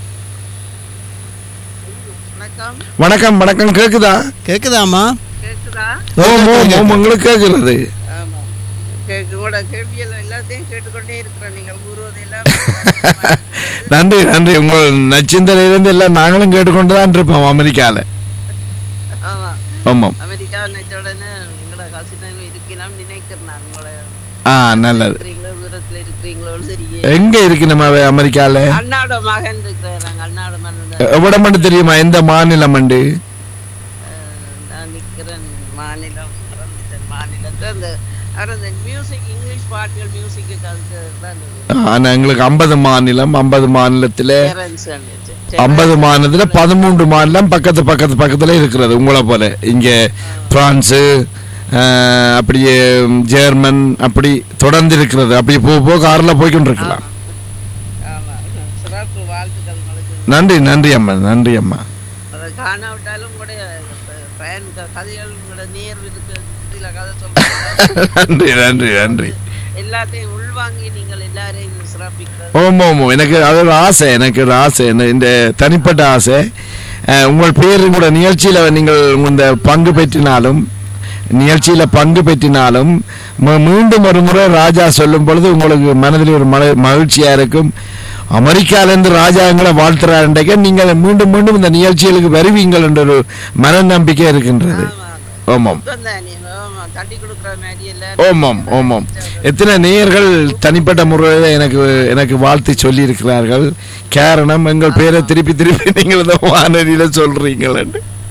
E: வணக்கம்
A: வணக்கம் வணக்கம் கேக்குதா
C: கேக்குதாமா
E: கேக்குதா
A: ஓம் ஓம் ஓம் உங்களுக்கு கேக்குறது
E: ஆமா கேக்கு கூட கேள்வியெல்லாம் எல்லாத்தையும் கேட்டுக்கொண்டே இருக்கிறேன் நீங்கள் கூறுவதெல்லாம்
A: நன்றி நன்றி உங்கள் நச்சிந்தனையிலிருந்து எல்லாம் நாங்களும் கேட்டுக்கொண்டு தான் இருப்போம் அமெரிக்கால
E: ஆமா
A: ஆமாம்
E: அமெரிக்கா நினைச்ச உடனே உங்களோட கசினாங்க இருக்கலாம் நினைக்கிறேன் நான் உங்களை
A: ஆ நல்லது
E: இருக்கிறீங்களோ தூரத்துல இருக்கிறீங்களோ சரி
A: எங்க இருக்கு நம்ம அவ அமெரிக்கால
E: அண்ணாட மகன் இருக்கிறாங்க அண்ணாட மகன்
A: எவ்வளோ மட்டும் தெரியுமா எந்த மாநிலம் உண்டு
E: நான் நிக்கிறேன் மாநிலம் மறந்துட்டேன் மாநிலத்தை அந்த அவர் அந்த மியூசிக் இங்கிலீஷ் பாட்டுகள் மியூசிக்கு அதுக்கு தான்
A: ஆனா எங்களுக்கு ஐம்பது மாநிலம் ஐம்பது மாநிலத்துல
E: பேரண்ட்ஸ்
A: ஐம்பது மாநிலத்துல பதிமூன்று மாநிலம் பக்கத்து பக்கத்து பக்கத்துல இருக்கிறது உங்களை போல இங்க பிரான்ஸு ஆஹ், அப்படியே ஜெர்மன் அப்படி தொடர்ந்து இருக்கிறது அப்படி போ போ கார்ல போய்க்கொண்டு இருக்கலாம்
E: ஆமா சிறப்பு வாழ்த்துக்கள் உங்களுக்கு
A: நன்றி நன்றி அம்மா நன்றி அம்மா
E: அதை காணாவிட்டாலும் கூட பயன் கதைகள் உங்களோட நேர் இருக்கு இதுல கதை சொல்றாங்க
A: நன்றி நன்றி நன்றி
E: எல்லாத்தையும் உள்வாங்கி நீங்கள் எல்லாரையும் சிறப்பிக்கிறது
A: ஓம் ஓம் ஓம். எனக்கு அது ஒரு ஆசை எனக்கு ஒரு ஆசை இந்த- இந்த தனிப்பட்ட ஆசை அஹ், உங்கள் பேர் கூட நிகழ்ச்சியில நீங்கள் இந்த பங்கு பெற்றினாலும் நிகழ்ச்சியில பங்கு பெற்றினாலும் மீ- மீண்டும் ஒரு முறை ராஜா சொல்லும் பொழுது உங்களுக்கு மனதில் ஒரு மன மகிழ்ச்சியா இருக்கும் அமெரிக்காலேருந்து ராஜா எங்களை வாழ்த்துறாருன்றக்க நீங்கள் மீண்டும் மீண்டும் இந்த நிகழ்ச்சிகளுக்கு வருவீங்கள் என்ற ஒரு மன நம்பிக்கை இருக்கின்றது ஆமாம்
E: தானே ஆமா தட்டி கொடுக்குற மாதிரி எல்லாம்
A: ஓமாம் ஓமாம் எத்தனை நேயர்கள் தனிப்பட்ட முறையில் எனக்கு எனக்கு வாழ்த்து சொல்லி இருக்கிறார்கள் காரணம் எங்கள் பேரை திருப்பி திருப்பி நீங்கள் இந்த வானொலியில சொல்றீங்கள்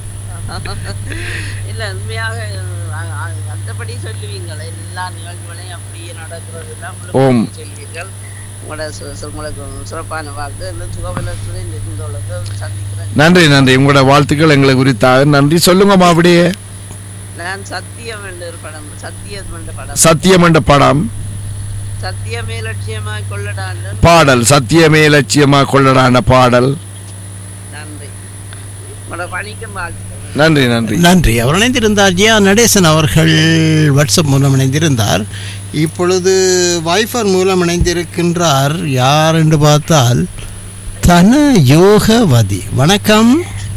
E: இல்ல உண்மையாக அ- அ- அந்தபடி சொல்லுவீங்கள் எல்லா நிகழ்வுகளையும் அப்படியே நடக்கிறது எல்லாம்
A: ஓம்.
E: முழுமையாக சொல்வீர்கள் உங்களோட சு- சு- உங்களுக்கு சிறப்பான வாக்கு இந்த சுகபலத்துறை இருந்தவளுக்கு சந்திக்கிறேன்
A: நன்றி நன்றி உங்களோட வாழ்த்துக்கள் எங்களுக்கு குறித்தாக நன்றி சொல்லுங்கம்மா அப்படியே
E: நான் சத்தியம் என்ற ஒரு படம் சத்தியம் என்ற படம்
A: சத்தியம் என்ற படம்
E: சத்தியமே லட்சியமாய் கொள்ளடான்னு
A: பாடல் சத்தியமே லட்சியமா கொள்ளடான பாடல்
E: நன்றி உங்களோட பணிக்கும் வாழ்த்துக்கள்
A: நன்றி நன்றி
C: நன்றி அவர் இணைந்திருந்தார் ஜெயா நடேசன் அவர்கள் வாட்ஸ்அப் மூலம் இணைந்திருந்தார் இப்பொழுது வைஃபர் மூலம் இணைந்திருக்கின்றார் யார் என்று பார்த்தால் தன யோகவதி வணக்கம்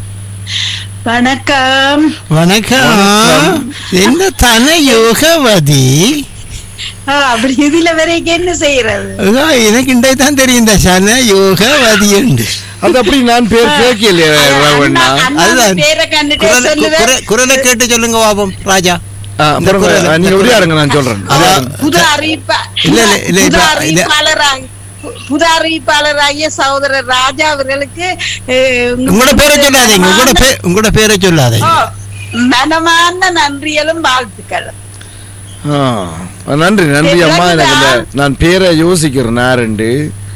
J: வணக்கம்
C: வணக்கம் என்ன தன யோகவதி
J: ஆ, அப்படி இதுல வரைக்கும் என்ன செய்யறது
C: அதோ எனக்கு இன்றை தான் தெரியும் இந்த சன யோகவதி என்று
A: அது அப்படி நான் பேர் கேட்கலையே ரவண்ணா
C: அதுதான்
J: பேரை கண்டுட்டே
C: குரலை-
J: சொல்லுவேன்
C: குர- குரலை கேட்டு சொல்லுங்க பாபம் ராஜா
A: ஆ, அப்புறம்
C: குரல்,
A: நீங்க
C: இந்த
A: உரையாடுங்க நான் சொல்றேன்
C: அதான்.
J: புது அறிவிப்பா
C: இல்ல, இல்ல, இல்ல,
J: புது
C: இப்ப-
J: அறிவிப்பாளராக புது அறிவிப்பாளராகிய சகோதரர் ராஜா அவர்களுக்கு அஹ்,
C: உங்களோட பேரை சொல்லாதீங்க உங்களோட பேர் உங்களோட பேரை சொல்லாதீங்க
J: ஓ, மனமான நன்றிகளும் வாழ்த்துக்களும்
A: ஆ, நன்றி நன்றி அம்மா எனக்கு இந்த நான் பேரை யோசிக்கிறேன் நாரண்டு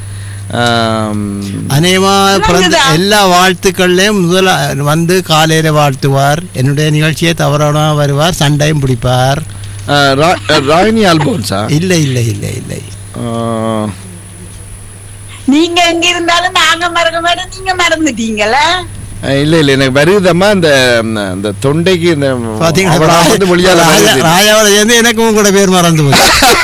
C: அநேகமா பிறந்த
J: விளங்குதா?
C: எல்லா வாழ்த்துக்கள்லயும் முதல்ல வந்து காலையில வாழ்த்துவார் என்னுடைய நிகழ்ச்சியை தவறான வருவார் சண்டையும் பிடிப்பார்
A: ராகினி ஆல்போன்ஸா
C: இல்லை இல்லை இல்லை இல்லை
J: நீங்க எங்க இருந்தாலும் நாங்க மறக்க மாட்டோம் நீங்க மறந்துட்டீங்களா
A: இல்ல இல்ல எனக்கு வருதம்மா இந்த இந்த தொண்டைக்கு இந்த
C: பாத்தீங்களா
A: அவளா வந்து மொழியால
C: ராஜா-
A: வருது.
C: ராஜாவோட சேர்ந்து எனக்கும் உங்களோட பேர் மறந்து போச்சு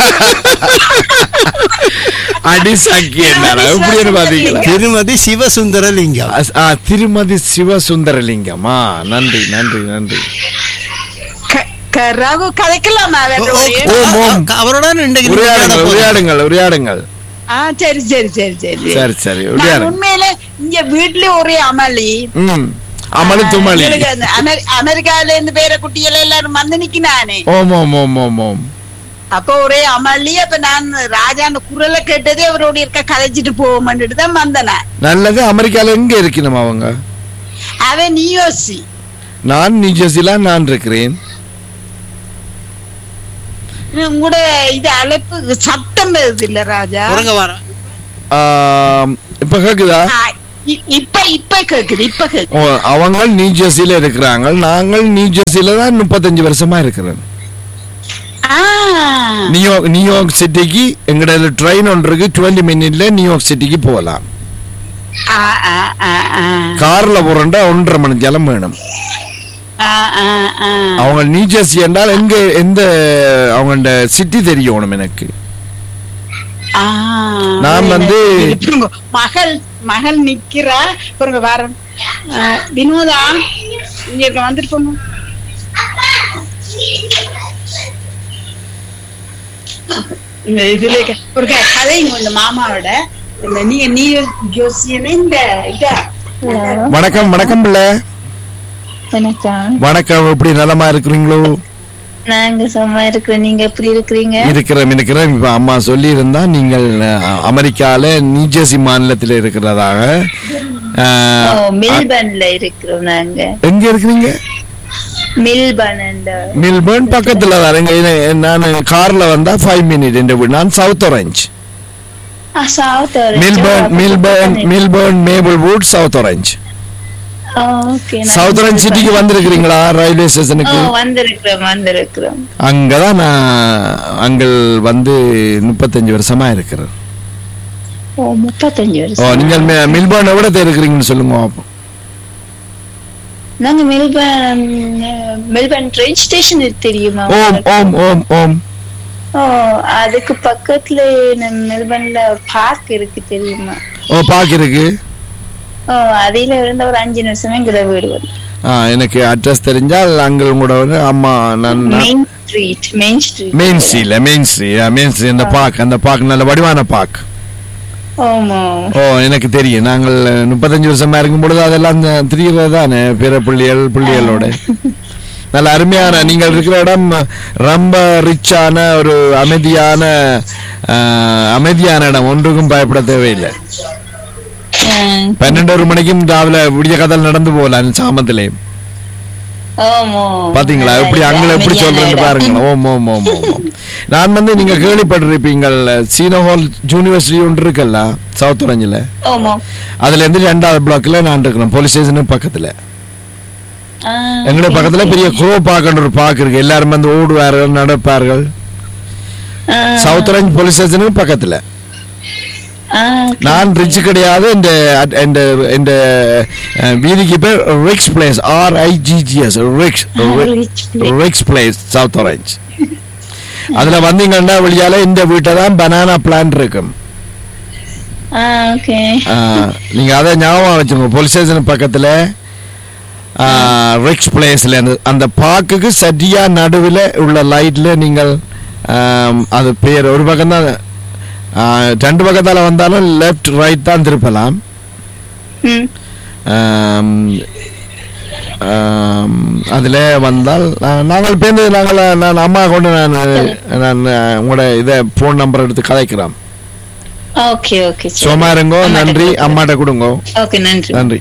A: அடி சக்கி என்ன எப்படின்னு பாத்தீங்களா
C: திருமதி சிவசுந்தரலிங்கம்
A: அஸ்- ஆ, திருமதி சிவசுந்தரலிங்கம்மா நன்றி நன்றி நன்றி
J: க- க- ரகு கதைக்கலாமா அவரோடய?
A: ஓம் ஓம்
C: அவரோட இன்றைக்கு
A: உரையாடுங்கள் உரையாடுங்கள் உரையாடுங்கள்
J: ஆ சரி சரி சரி சரி
A: சரி சரி
J: நான்
A: உரையாடுங்க
J: உண்மையில இங்க வீட்லயே ஒரே அமளி
A: ம் அமளி துமளி
J: எங்களுக்கு அந்த அமெரி- அமெரிக்கால இருந்து பேர குட்டிகள் எல்லாரும் வந்து நிக்கினானே
A: ஓம் ஓம் ஓம் ஓம் ஓம்
J: அப்ப ஒரே அமளி அப்ப நான் ராஜா அந்த குரலை கேட்டதே அவரோட இருக்க கதைச்சிட்டு போவோம்னுட்டு தான் வந்தேன்
A: நல்லது அமெரிக்கால எங்க இருக்கணும் அவங்க
J: அவன் நியோசி
A: நான் நியூஜெர்சில நான் இருக்கிறேன்
J: உங்களோட இது அழைப்பு சத்தம் வருது இல்ல ராஜா
C: உறங்க வாரம்
A: ஆம், இப்ப கேக்குதா
J: ஆ, இ- இப்ப இப்ப கேக்குது இப்ப கேக்குது
A: ஓ, அவங்க நியூ ஜெர்சியில இருக்கிறாங்க நாங்கள் நியூ ஜெர்சியில தான் முப்பத்தஞ்சு வருஷமா இருக்கிறோம்
J: ஆ,
A: நியூயார்க் நியூயார்க் சிட்டிக்கு எங்கட ட்ரெயின் ஒன்று இருக்கு டுவெண்ட்டி மினிட்ல நியூயார்க் சிட்டிக்கு போகலாம்
J: ஆ, ஆ, ஆ, ஆ.
A: கார்ல போறேன்டா ஒன்றரை மணி ஜலம் வேணும்
J: ஆ, ஆ, ஆ.
A: அவங்க நியூ ஜெர்சி என்றால் எங்க எந்த அவங்க சிட்டி தெரியணும் எனக்கு
J: ஆ.
A: நான் வந்து-
J: பாருங்க, மகள் மகள் நிக்கிறா பாருங்க வாரம் ஆ, வினோதா இங்க இருக்க வந்துட்டு போங்க இந்த இதுல இருக்க- ஒரு க- கதைங்க இந்த மாமாவோட இந்த நீங்க நீ ஜோசியனே இந்த இதா
A: வணக்கம் வணக்கம் பிள்ளை
D: வணக்கம்
A: வணக்கம் எப்படி நலமா இருக்கிறீங்களோ
D: நாங்க சும்மா இருக்கிறோம் நீங்க எப்படி இருக்கிறீங்க
A: இருக்கிறோம் இருக்கிறோம் இப்ப அம்மா சொல்லி இருந்தா நீங்கள் அஹ், அமெரிக்கால நியூஜெர்சி மாநிலத்தில் இருக்கிறதாக
D: ஓ
A: அஹ்,
D: மில்பர்ன்ல இருக்கிறோம் நாங்க
A: எங்க இருக்கிறீங்க
D: மில்பர்ன் அந்த
A: மில்பர்ன் பக்கத்துல தான் இங்க இது- நான் கார்ல வந்தா ஃபைவ் மினிட் என்ற வீடு நான் South Orange
D: South
A: Millburn Millburn Millburn Maplewood South Orange
D: okay
A: South Orange சிட்டிக்கு வந்திருக்கிறீங்களா ரயில்வே ஸ்டேஷனுக்கு
D: வந்திருக்கிறோம் வந்திருக்கிறோம்
A: அங்கதான் நான் அங்கள் வந்து முப்பத்தஞ்சு வருஷமா இருக்கிறேன்
D: ஓ முப்பத்தஞ்சு
A: ஓ
D: வருஷம்
A: நீங்கள் மெ- மில்பர்ன் எவ்வளவு இருக்கிறீங்கன்னு சொல்லுங்க பாப்போம்.
D: நாங்க மெல்பர்ன் மெல்பர்ன் ட்ரெயின் ஸ்டேஷன் தெரியுமா
A: ஓம்
D: உங்களுக்கு?
A: ஓம் ஓம் ஓம்
D: ஓ அதுக்கு பக்கத்துல நம்ம மெல்பர்ன்ல பார்க் இருக்கு தெரியுமா
A: ஓ பாக்கிருக்கு
D: ஓ அதில இருந்த ஒரு அஞ்சு நிமிஷமே இங்க வீடு வரும்
A: ஆ எனக்கு அட்ரஸ் தெரிஞ்சால் அங்கே உங்களோட வந்து அம்மா நான்
D: main street main street
A: main ஸ்ட்ரீட்ல மெயின் ஸ்ட்ரீட் மெயின் ஸ்ட்ரீட் அந்த பார்க் அந்த பார்க் நல்ல வடிவான பார்க்
D: ஆமா
A: ஓ எனக்கு தெரியும் நாங்கள் முப்பத்தஞ்சு வருஷமா இருக்கும் பொழுது அதெல்லாம் தெரியறது தானே பிற பிள்ளைகள் பிள்ளைகளோட நல்ல அருமையான நீங்கள் இருக்கிற இடம் ரொம்ப ரிச்சான ஒரு அமைதியான ஆ, அமைதியான இடம் ஒன்றுக்கும் பயப்பட தேவையில்லை பன்னெண்டு ஒரு மணிக்கும் ராவில விடிய கதல் நடந்து போகலாம் சாமத்திலே
D: ஆமா
A: பாத்தீங்களா எப்படி அங்கே எப்படி சொல்றேன்னு பாருங்க ஓம் ஓம் ஓம் ஓம் ஓம். நான் வந்து நீங்க கேள்விப்பட்டிருப்பீங்கள் சீனோஹால் யூனிவர்சிட்டி ஒன்று இருக்குல்ல சவுத் ஒரஞ்சில்
D: ஆமா
A: அதுல இருந்து ரெண்டாவது பிளாக்ல நான் இருக்கிறேன் போலீஸ் ஸ்டேஷன் பக்கத்துல
D: ஆ,
A: எங்களுடைய பக்கத்துல பெரிய குரோ பார்க்கன்ற ஒரு பார்க் இருக்கு எல்லாரும் வந்து ஓடுவார்கள் நடப்பார்கள்
D: ஆ,
A: சவுத் ஒரஞ்ச் போலீஸ் ஸ்டேஷனுக்கு பக்கத்துல
D: ஆ,
A: நான் ரிச் கிடையாது இந்த இந்த இந்த அஹ், வீதிக்கு பேர் Riggs Place R I G G S Riggs
D: Rich place.
A: Riggs Place South Orange அதுல வந்தீங்கன்னா வெளியால இந்த வீட்டை தான் பனானா பிளான்ட் இருக்கும்
D: ஆ, ஓகே
A: ஆஹ், நீங்க அதை ஞாபகம் வச்சுக்கோங்க போலீஸ் ஸ்டேஷன் பக்கத்துல ரிக்ஸ் பிளேஸ்ல அந்த பார்க்குக்கு சரியா நடுவில் உள்ள லைட்ல நீங்கள் ஆம், அது பேர் ஒரு பக்கம் தான் ரெண்டு பக்கத்தால வந்தாலும் லெஃப்ட் ரைட் தான் திருப்பலாம்
D: ம்
A: ஆம், ஆம், அதில் வந்தால் நா- நாங்கள் பேருந்து நாங்கள் நான் அம்மா கொண்டு நான் நான் உங்களோட இதை ஃபோன் நம்பர் எடுத்து கதைக்கிறோம்
D: ஓகே ஓகே சரி.
A: சும்மா இருங்கோ
D: அம்மாட்ட
A: நன்றி
D: கொடுங்க.
A: அம்மாட்ட கொடுங்கோ
D: ஓகே நன்றி
A: நன்றி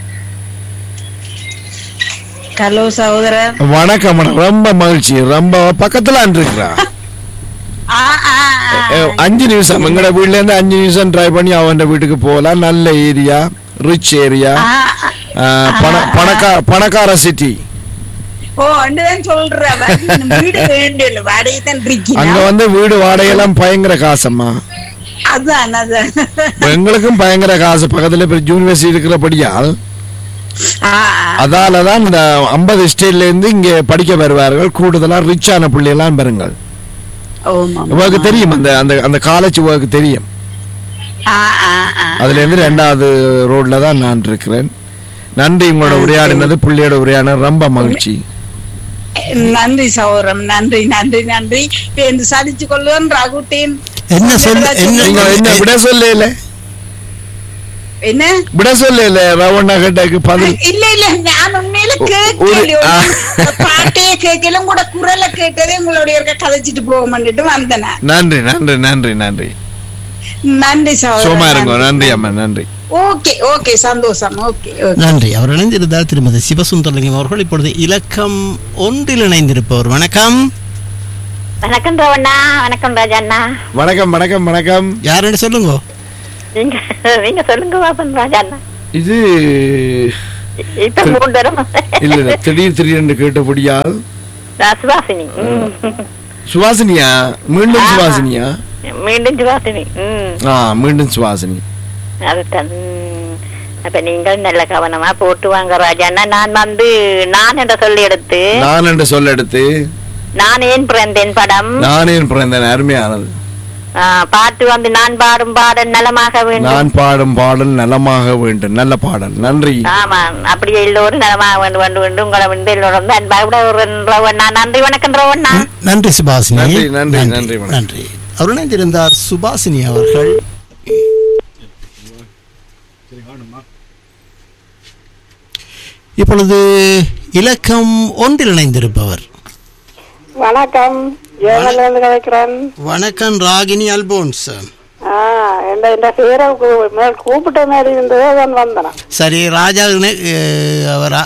J: ஹலோ சகோதரர்
A: வணக்கம் வணக்கம். ரொம்ப மகிழ்ச்சி ரொம்ப பக்கத்துல இருக்கிறா
J: ஆ, ஆ, ஆ.
A: அஞ்சு நிமிஷம் எங்கட வீட்ல இருந்து அஞ்சு நிமிஷம் ட்ரை பண்ணி அவன் வீட்டுக்கு போகலாம் நல்ல ஏரியா ரிச் ஏரியா
J: ஆ,
A: பண பணக்கார பணக்கார சிட்டி
J: ஓ அண்டுதான் சொல்ற வீடு வேண்டிய வாடகை தான்
A: அங்க
J: இருக்கீங்க
A: வந்து வீடு வாடகையெல்லாம் பயங்கர காசம்மா
J: அதான் அதான்
A: இப்ப எங்களுக்கும் பயங்கர காசு பக்கத்துல பெரிய யூனிவர்சிட்டி இருக்கிறபடியால்
J: ஆ, ஆ.
A: அதால தான் இந்த ஐம்பது ஸ்டேட்ல இருந்து இங்க படிக்க வருவார்கள் கூடுதலா ரிச்சான பிள்ளையெல்லாம் பெறுங்கள்
J: ஆமா, ஆமா.
A: உங்களுக்கு தெரியும் அந்த அந்த அந்த காலேஜ் உங்களுக்கு தெரியும்
J: ஆ, ஆ, ஆ.
A: அதுல இருந்து ரெண்டாவது ரோட்ல தான் நான் இருக்கிறேன் நன்றி உங்களோட உரையாடினது புள்ளியோட உரையாடினது ரொம்ப மகிழ்ச்சி
J: நன்றி சௌரம் நன்றி நன்றி நன்றி பேருந்து சாதிச்சு கொள்ளுவன் ரகுட்டேன்
C: என்ன சொல்ல
A: நீங்க
C: என்ன
A: என்ன விட சொல்லல
J: என்ன
A: விட சொல்லல ரவண்ணா கேட்டாக்கு பதில்
J: இல்ல இல்ல நான் உண்மையில
A: ஒரு-
J: கேட்கல
A: ஆ.
J: பாட்டே கேட்கல கூட குரலை கேட்டதே உங்களுடைய இருக்க கதைச்சிட்டு போக வந்தேன் நான்.
A: நன்றி நன்றி நன்றி நன்றி
J: நன்றி
A: சும்மா
J: சௌரம்
A: இருங்க நன்றி அம்மா நன்றி
J: ஓகே ஓகே சந்தோஷம் ஓகே ஓகே
C: நன்றி அவர் இணைந்திருந்தார் திருமதி சிவசுந்தரலிங்கம் அவர்கள் இப்பொழுது இலக்கம் ஒன்றில் இணைந்திருப்பவர் வணக்கம்
D: வணக்கம் ரவண்ணா வணக்கம் ராஜா அண்ணா
A: வணக்கம் வணக்கம் வணக்கம்
C: யாருன்னு சொல்லுங்க
D: நீங்க நீங்க சொல்லுங்க வாசன் ராஜா அண்ணா
A: இது
D: இப்ப மூணு தரம்
A: இல்ல இல்ல திடீர் திடீர்னு கேட்டபடியால்
D: நான் சுவாசினி ம்.
A: சுவாசினியா மீண்டும் சுவாசினியா
D: மீண்டும் சுவாசினி ம்
A: ஆ மீண்டும் சுவாசினி
D: அதுதான் ம். அப்ப நீங்கள் நல்ல கவனமா போட்டு வாங்க ராஜா அண்ணா நான் வந்து நான் என்ற சொல்லி எடுத்து
A: நான் என்று சொல்ல எடுத்து
D: நான் ஏன் பிறந்தேன் படம்
A: நானே பிறந்தேன் அருமையானது
D: ஆ, பாட்டு வந்து நான் பாடும் பாடல் நலமாக வேண்டும்
A: நான் பாடும் பாடல் நலமாக வேண்டும் நல்ல பாடல் நன்றி
D: ஆமா அப்படியே எல்லோரும் நலமாக வேண்டும் வேண்டும் என்று உங்களை வந்து எல்லோரும் வந்து அன்பாக விட ஒரு ரவண்ணா நன்றி வணக்கம் ரவண்ணா
C: நன்றி சுபாசினி
A: நன்றி, நன்றி, நன்றி, வணக்கம்.
C: நன்றி அவர் இணைந்திருந்தார் சுபாசினி அவர்கள் இப்பொழுது இலக்கம் ஒன்றில் இணைந்திருப்பவர்
G: வணக்கம் ஜெயமல்ல இருந்து கதைக்கிறேன்
C: வணக்கம் ராகினி அல்போன்ஸ்
G: ஆ இந்த இந்த பேரை கூ- மேல் கூப்பிட்ட மாதிரி இருந்தது தான் வந்தேன்
C: சரி ராஜா இணை- அஹ், அவரா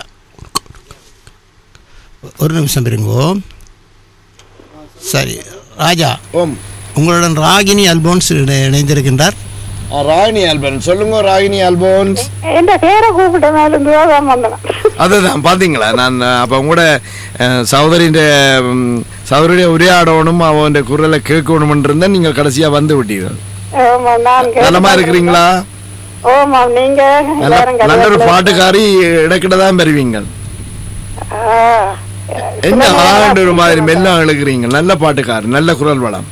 C: ஒரு நிமிஷம் இருங்கோ சரி ராஜா
A: ஓம்
C: உங்களுடன் ராகினி அல்போன்ஸ் இணை- இணைந்திருக்கின்றார்
A: ஆ, ராகினி ஆல்பன் சொல்லுங்க ராகினி ஆல்போன்ஸ்
G: இந்த பேரை கூப்பிட்ட மாதிரி இருந்தது தான் வந்தேன்
A: அதுதான் பாத்தீங்களா நான் அப்ப கூட சகோதரின் சகோதரிய உரையாடணும் அவன் குரலை கேட்கணும் இருந்தேன் நீங்க கடைசியா வந்து விட்டீர்கள்
G: ஆமா நான் கேட்டேன்.
A: நலமா இருக்கிறீங்களா
G: ஓமா நீங்க
A: நல்ல
G: எல்லாரும்
A: நல்ல ஒரு
G: கல்யாணத்துல-
A: பாட்டுக்காரி இடக்கிட்ட தான் பெறுவீங்க
G: ஆ.
A: என்ன ஆண்டு ஒரு மாதிரி மெல்ல அழுகிறீங்க நல்ல பாட்டுக்காரி நல்ல குரல் வளம்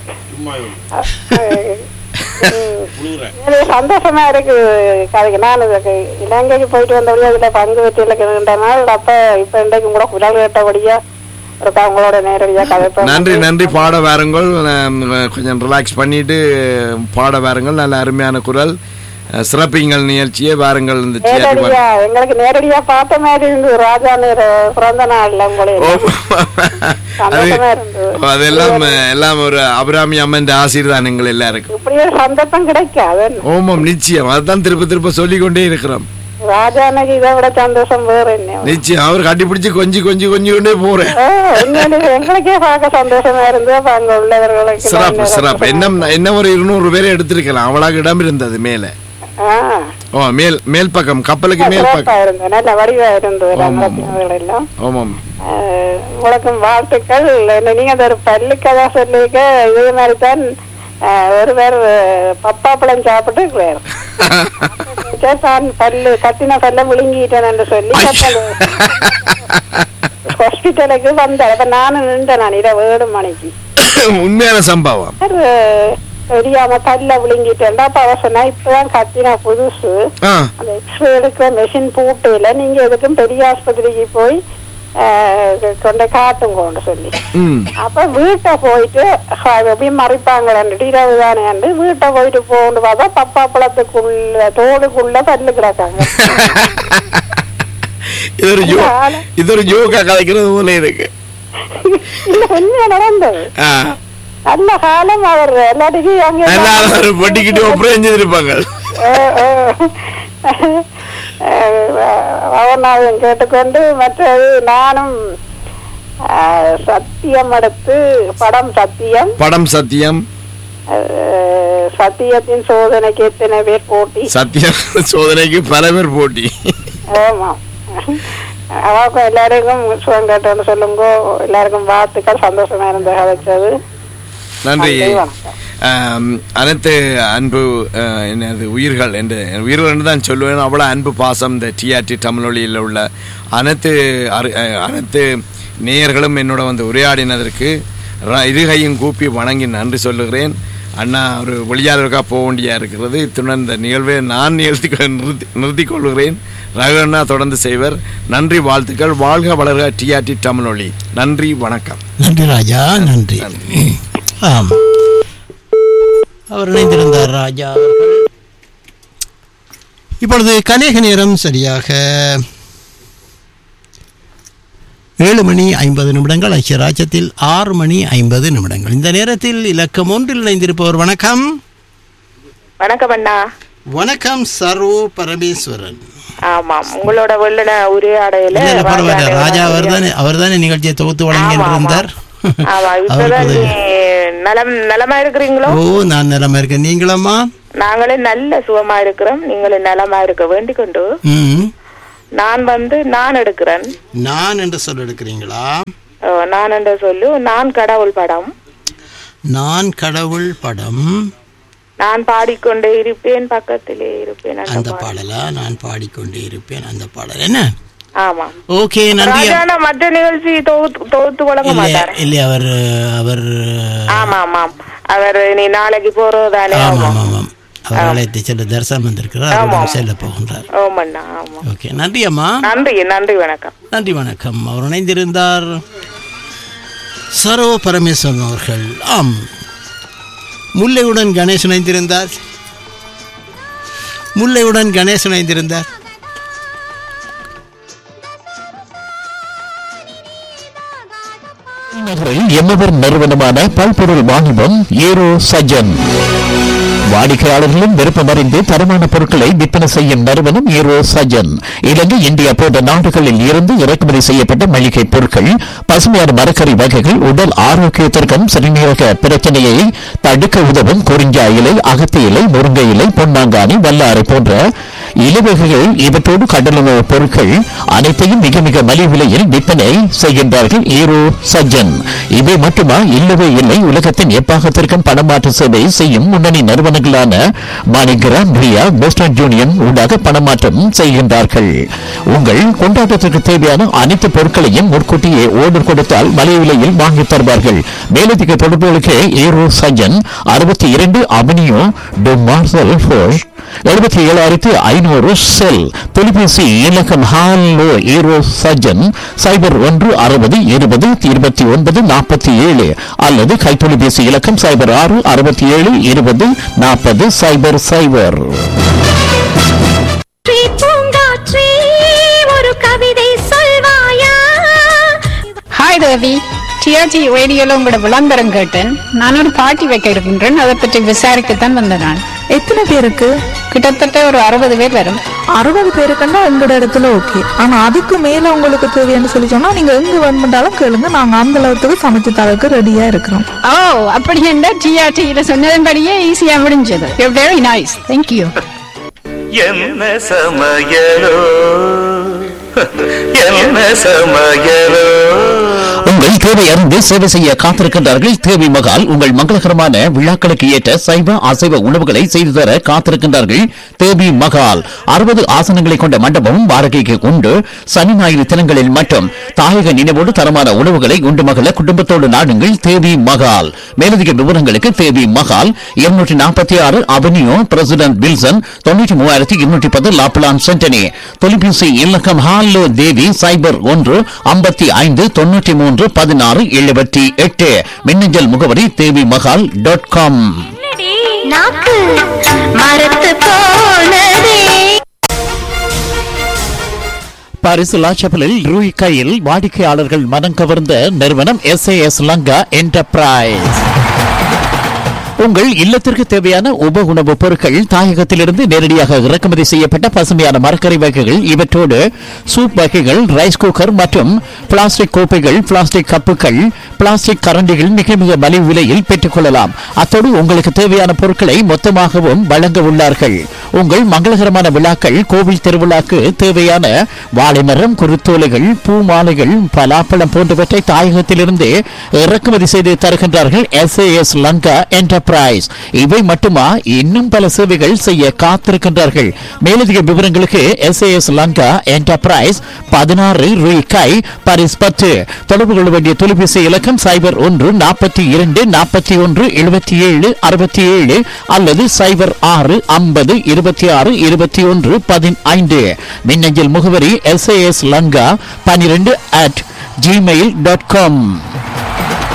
G: இது சந்தோஷமா இருக்கு கதைக்கு நான் இதுக்கு இலங்கைக்கு போயிட்டு வந்தபடியா இதுல பங்கு வச்சிருக்கிறதுனால அப்ப இப்ப இன்றைக்கும் கூட குரல் கேட்டபடியா இருக்கா உங்களோட நேரடியா கதைப்பேன்
A: நன்றி நன்றி பாட வாருங்கள் நான் கொஞ்சம் ரிலாக்ஸ் பண்ணிட்டு பாட வாருங்கள் நல்ல அருமையான குரல் அஹ், சிறப்பிங்கள் நிகழ்ச்சியே வாருங்கள் இந்த சியாட்டி
G: நேரடியா எங்களுக்கு நேரடியா பார்த்த மாதிரி இருந்தது ராஜா நேர பிறந்த நாள்ல உங்களுக்கு
A: அது
G: சந்தோஷமா இருந்தது
A: அதெல்லாம் எல்லாம் ஒரு அபிராமி அம்மன் ஆசீர் தான் எங்கள் எல்லாருக்கும்
G: இப்படியே சந்தர்ப்பம் கிடைக்காது
A: ஓமம் நிச்சயம் அதுதான் திருப்ப திருப்ப சொல்லிக் கொண்டே இருக்கிறோம்
G: ராஜானுக்கு இதை விட சந்தோஷம் வேற என்ன
A: நிச்சயம் அவர் கட்டிப்பிடிச்சு கொஞ்சி கொஞ்சி கொஞ்சி கொண்டே போறேன்
G: ஓ, உண்மையிலேயே எங்களுக்கே பார்க்க சந்தோஷமா இருந்தது அப்ப அங்க உள்ளவர்களுக்கு
A: சிறப்பு
G: தான்
A: சிறப்பு என்ன என்ன ஒரு இருநூறு பேரை எடுத்திருக்கலாம் அவ்வளவு இடம் இருந்தது மேல
G: ஆ,
A: ஓ மேல் மேல் பக்கம் கப்பலுக்கு மேல்
G: சிறப்பா
A: பக்கம்
G: இருந்தது நல்ல வடிவா இருந்தது
A: ஆமா,
G: ரங்கத்தினர்கள் எல்லாம்
A: ஆமாம்
G: ஆஹ், உங்களுக்கும் வாழ்த்துக்கள் என்ன நீங்க அந்த ஒரு பள்ளி கதை சொல்லிருக்க இதே மாதிரி தான் ஆஹ், ஒருவர் பப்பாப்பழம் சாப்பிட்டு இருக்கிறார் சரி, தான் பல்லு கத்தின பல்ல விழுங்கிட்டேன் என்று சொல்லி ஹாஸ்பிட்டலுக்கு வந்தார் அப்ப நானும் நின்றேன் நான் இரவு ஏழு மணிக்கு
A: உண்மையான சம்பவம்
G: சார், தெரியாம பல்ல விழுங்கிட்டேன் அப்ப அவ சொன்னா இப்பதான் கத்தினா புதுசு
A: ஆ
G: அந்த எக்ஸ்ரே எடுக்கிற மெஷின் பூட்டையில நீங்க எதுக்கும் பெரிய ஆஸ்பத்திரிக்கு போய் ஆஹ், கொண்டு காட்டுங்கன்னு சொல்லி
A: ம்
G: அப்ப வீட்டை போயிட்டு அஹ், எப்படி மறைப்பாங்களேன்ட்டு இரவு தானே வீட்டை போயிட்டு போகணும் பார்த்தா பப்பா பழத்துக்குள்ள தோடுக்குள்ள பல்லு கிடக்காங்க
A: இது ஒரு ஜோ இது ஒரு ஜோக்கா கதைக்கிறது போல இருக்கு
G: இல்ல உண்மையா நடந்தது
A: ஆ
G: நல்ல காலம் அவர் எல்லாத்துக்கும் அங்க
A: எல்லாரும் ஒரு பொட்டிக்கிட்டு ஒப்புறம் செஞ்சிருப்பாங்க
G: அவனாவையும் கேட்டுக்கொண்டு மற்றது நானும் ஆஹ், சத்தியம் எடுத்து படம் சத்தியம்
A: படம் சத்தியம்
G: ஆஹ், சத்தியத்தின் சோதனைக்கு எத்தனை பேர் போட்டி
A: சத்தியம் சோதனைக்கு பல பேர் போட்டி
G: ஆமா அவருக்கும் எல்லாருக்கும் சுகம் கேட்டோன்னு சொல்லுங்க எல்லாருக்கும் வாழ்த்துக்கள் சந்தோஷமா இருந்த கதைச்சது
A: நன்றி
G: நன்றி, வணக்கம்.
A: ஆம், அனைத்து அன்பு அஹ், என்னது உயிர்கள் என்று உயிர்கள் என்று தான் சொல்லுவேன் அவ்வளோ அன்பு பாசம் இந்த டிஆர்டி தமிழொலியில் உள்ள அனைத்து அரு- அஹ், அனைத்து நேயர்களும் என்னோட வந்து உரையாடினதற்கு ர- இருகையும் கூப்பி வணங்கி நன்றி சொல்லுகிறேன் அண்ணா ஒரு வெளியாளருக்கா போக வேண்டியா இருக்கிறது இத்துடன் இந்த நிகழ்வை நான் நிகழ்த்தி கொ- நிறுத்தி நிறுத்திக் கொள்கிறேன் ரகுண்ணா தொடர்ந்து செய்வர் நன்றி வாழ்த்துக்கள் வாழ்க வளர்க டிஆர்டி தமிழொலி நன்றி வணக்கம்
C: நன்றி ராஜா நன்றி ஆம் அவர் இணைந்திருந்தார் ராஜா அவர்கள் இப்பொழுது கலேக நேரம் சரியாக ஏழு மணி ஐம்பது நிமிடங்கள் ஐக்கிய ராஜ்யத்தில் ஆறு மணி ஐம்பது நிமிடங்கள் இந்த நேரத்தில் இலக்கம் ஒன்றில் இணைந்திருப்பவர் வணக்கம்
K: வணக்கம் அண்ணா
C: வணக்கம் சர்வ பரமேஸ்வரன்
K: ஆமாம் உங்களோட வெள்ளன உரையாடையில
C: இல்ல, இல்ல, பரவாயில்ல
K: ராஜா
C: ராஜா அவர் தானே அவர் தானே நிகழ்ச்சியை தொகுத்து வழங்கியிருந்தார்
K: ஆமா இப்பதான் நீ நலம் நலமா இருக்கிறீங்களோ
C: ஓ நான் நிலமா இருக்கேன் நீங்களம்மா
K: நாங்களே நல்ல சுகமா இருக்கிறோம் நீங்களும் நலமா இருக்க வேண்டிக் கொண்டு
C: ம்
K: நான் வந்து நான் எடுக்கிறேன்
C: நான் என்று சொல்ல எடுக்கிறீங்களா
K: ஓ, நான் என்று சொல்லு நான் கடவுள் படம்
C: நான் கடவுள் படம்
K: நான் பாடிக்கொண்டே இருப்பேன் பக்கத்திலே இருப்பேன் அந்த
C: அந்த
K: பாடல்.
C: பாடலா நான் பாடிக்கொண்டே இருப்பேன் அந்த பாடல் என்ன
K: ஆமா
C: ஓகே நன்றி
K: ராஜானா மற்ற நிகழ்ச்சி தொகுத்து தொகுத்து வழங்க
C: இல்ல
K: மாட்டாரு
C: இல்ல அவர் அவர்
K: ஆமா ஆமாம் அவர் நீ நாளைக்கு போறதானே ஆமா
C: ஆமாம் ஆமாம் அவர் அழைத்து செல்ல தரிசனம் வந்திருக்கிறார் அவரிடம் செல்ல போகின்றார்
K: ஆமாண்ணா ஆமா
C: ஓகே நன்றி அம்மா
K: நன்றி நன்றி வணக்கம்
C: நன்றி வணக்கம் அவர் இணைந்திருந்தார் சரோ பரமேஸ்வரன் அவர்கள் ஆம் முல்லையுடன் கணேசன் இணைந்திருந்தார் முல்லையுடன் கணேசன் இணைந்திருந்தார்
L: நகரில் எம்மவர் நிறுவனமான பல்பொருள் வாணிபம் ஏரோ சஜன் வாடிக்கையாளர்களும் விருப்பமறிந்து தரமான பொருட்களை விற்பனை செய்யும் நிறுவனம் ஏரோ சஜன் இலங்கை இந்தியா போன்ற நாடுகளில் இருந்து இறக்குமதி செய்யப்பட்ட மளிகை பொருட்கள் பசுமையான மரக்கறி வகைகள் உடல் ஆரோக்கியத்திற்கும் சிறுநீரக பிரச்சனையை தடுக்க உதவும் குறிஞ்சா இலை அகத்தி இலை முருங்கை இலை பொன்னாங்கானி வல்லாரை போன்ற இலவகைகள் இவற்றோடு கடலுணவு பொருட்கள் அனைத்தையும் மிக மிக மலிவு விலையில் விற்பனை செய்கின்றார்கள் ஈரோ சஜ்ஜன் இவை மட்டுமா இல்லவே இல்லை உலகத்தின் எப்பாகத்திற்கும் பணமாற்று சேவை செய்யும் முன்னணி நிறுவனங்களான மாணிகிராம் ரியா வெஸ்டர்ன் யூனியன் ஊடாக பணமாற்றம் செய்கின்றார்கள் உங்கள் கொண்டாட்டத்திற்கு தேவையான அனைத்து பொருட்களையும் முன்கூட்டியே ஓர்டர் கொடுத்தால் மலிவு விலையில் வாங்கித் தருவார்கள் மேலதிக தொடர்புகளுக்கு ஈரோ சஜ்ஜன் அறுபத்தி இரண்டு அவனியோ டு மார்சல் ஃபோஷ் எழுபத்தி ஏழாயிரத்தி ஐநூறு செல் தொலைபேசி இலக்கம் ஹாலோ ஈரோ சஜன் சைபர் ஒன்று அறுபது இருபது இருபத்தி ஒன்பது நாற்பத்தி ஏழு அல்லது கைத்தொலைபேசி இலக்கம் சைபர் ஆறு அறுபத்தி ஏழு இருபது நாற்பது சைபர் சைபர்
M: பூங்காற்றே ஒரு கவிதை சொல்வாயா
N: ஹாய் தேவி டிஆர்டி ரேடியோல உங்களோட விளம்பரம் கேட்டேன் நான் ஒரு பார்ட்டி வைக்க இருக்கின்றேன் அதை பற்றி விசாரிக்கத்தான் வந்தேன் நான்
O: எத்தனை பேருக்கு
N: கிட்டத்தட்ட ஒரு அறுபது பேர் வரும்
O: அறுபது பேருக்குன்னா எங்களோட இடத்துல ஓகே ஆனா அதுக்கு மேல உங்களுக்கு தேவைன்னு சொல்லி சொன்னா நீங்க எங்க வேணுமெண்டாலும் கேளுங்க நாங்க அந்த அளவுக்கு சமைச்சு தரக்கு ரெடியா இருக்கிறோம்
N: ஓ அப்படி என்ன டிஆர்டியில சொன்னதன்படியே ஈஸியா முடிஞ்சது வெரி நைஸ் தேங்க்யூ
P: என்ன சமையலோ என்ன சமையலோ
L: உங்கள் தேவை அறிந்து சேவை செய்ய காத்திருக்கின்றார்கள் தேவி மகால் உங்கள் மங்களகரமான விழாக்களுக்கு ஏற்ற சைவ அசைவ உணவுகளை செய்து தர காத்திருக்கின்றார்கள் தேவி மகால் அறுபது ஆசனங்களை கொண்ட மண்டபமும் வாடகைக்கு உண்டு சனி ஞாயிறு தினங்களில் மட்டும் தாயக நினைவோடு தரமான உணவுகளை உண்டு மகள குடும்பத்தோடு நாடுங்கள் தேவி மகால் மேலதிக விவரங்களுக்கு தேவி மகால் இருநூற்றி நாற்பத்தி ஆறு அவென்யூ பிரசிடென்ட் வில்சன் தொண்ணூற்றி மூவாயிரத்தி இருநூற்றி பத்து லாப்லான் சென்டனி தொலைபேசி இலக்கம் ஹாலோ தேவி சைபர் ஒன்று ஐம்பத்தி ஐந்து தொண்ணூற்றி மூன்று பதினாறு எழுபத்தி எட்டு மின்னஞ்சல் முகவரி தேவி மகால் டாட் காம்
M: நாக்கு மரத்து போனதே
L: பாரிஸ் லாச்சப்பலில் ரூய் கையில் வாடிக்கையாளர்கள் மனம் கவர்ந்த நிறுவனம் எஸ் எஸ் லங்கா என்டர்பிரைஸ் உங்கள் இல்லத்திற்கு தேவையான உப உணவுப் பொருட்கள் தாயகத்திலிருந்து நேரடியாக இறக்குமதி செய்யப்பட்ட பசுமையான மரக்கறி வகைகள் இவற்றோடு சூப் வகைகள் ரைஸ் குக்கர் மற்றும் பிளாஸ்டிக் கோப்பைகள் பிளாஸ்டிக் கப்புகள் பிளாஸ்டிக் கரண்டிகள் மிக மிக மலிவு விலையில் பெற்றுக்கொள்ளலாம் அத்தோடு உங்களுக்கு தேவையான பொருட்களை மொத்தமாகவும் வழங்க உள்ளார்கள் உங்கள் மங்களகரமான விழாக்கள் கோவில் திருவிழாக்கு தேவையான வாழைமரம் குருத்தோலைகள் பூ மாலைகள் பலாப்பழம் போன்றவற்றை தாயகத்திலிருந்து இறக்குமதி செய்து தருகின்றார்கள் எஸ் எஸ் லங்கா என்டர்பிரைஸ் இவை மட்டுமா இன்னும் பல சேவைகள் செய்ய காத்திருக்கின்றார்கள் மேலதிக விவரங்களுக்கு எஸ் எஸ் லங்கா என்டர்பிரைஸ் பதினாறு ரூபாய் பாரிஸ் பத்து தொடர்பு கொள்ள வேண்டிய தொலைபேசி இலக்கம் சைபர் ஒன்று நாற்பத்தி இரண்டு நாற்பத்தி ஒன்று எழுபத்தி ஏழு அறுபத்தி ஏழு அல்லது சைபர் ஆறு ஐம்பது இருபத்தி ஆறு இருபத்தி ஒன்று பதினைந்து மின்னஞ்சல் முகவரி எஸ் எஸ் லங்கா பனிரெண்டு அட் ஜிமெயில் டாட் காம்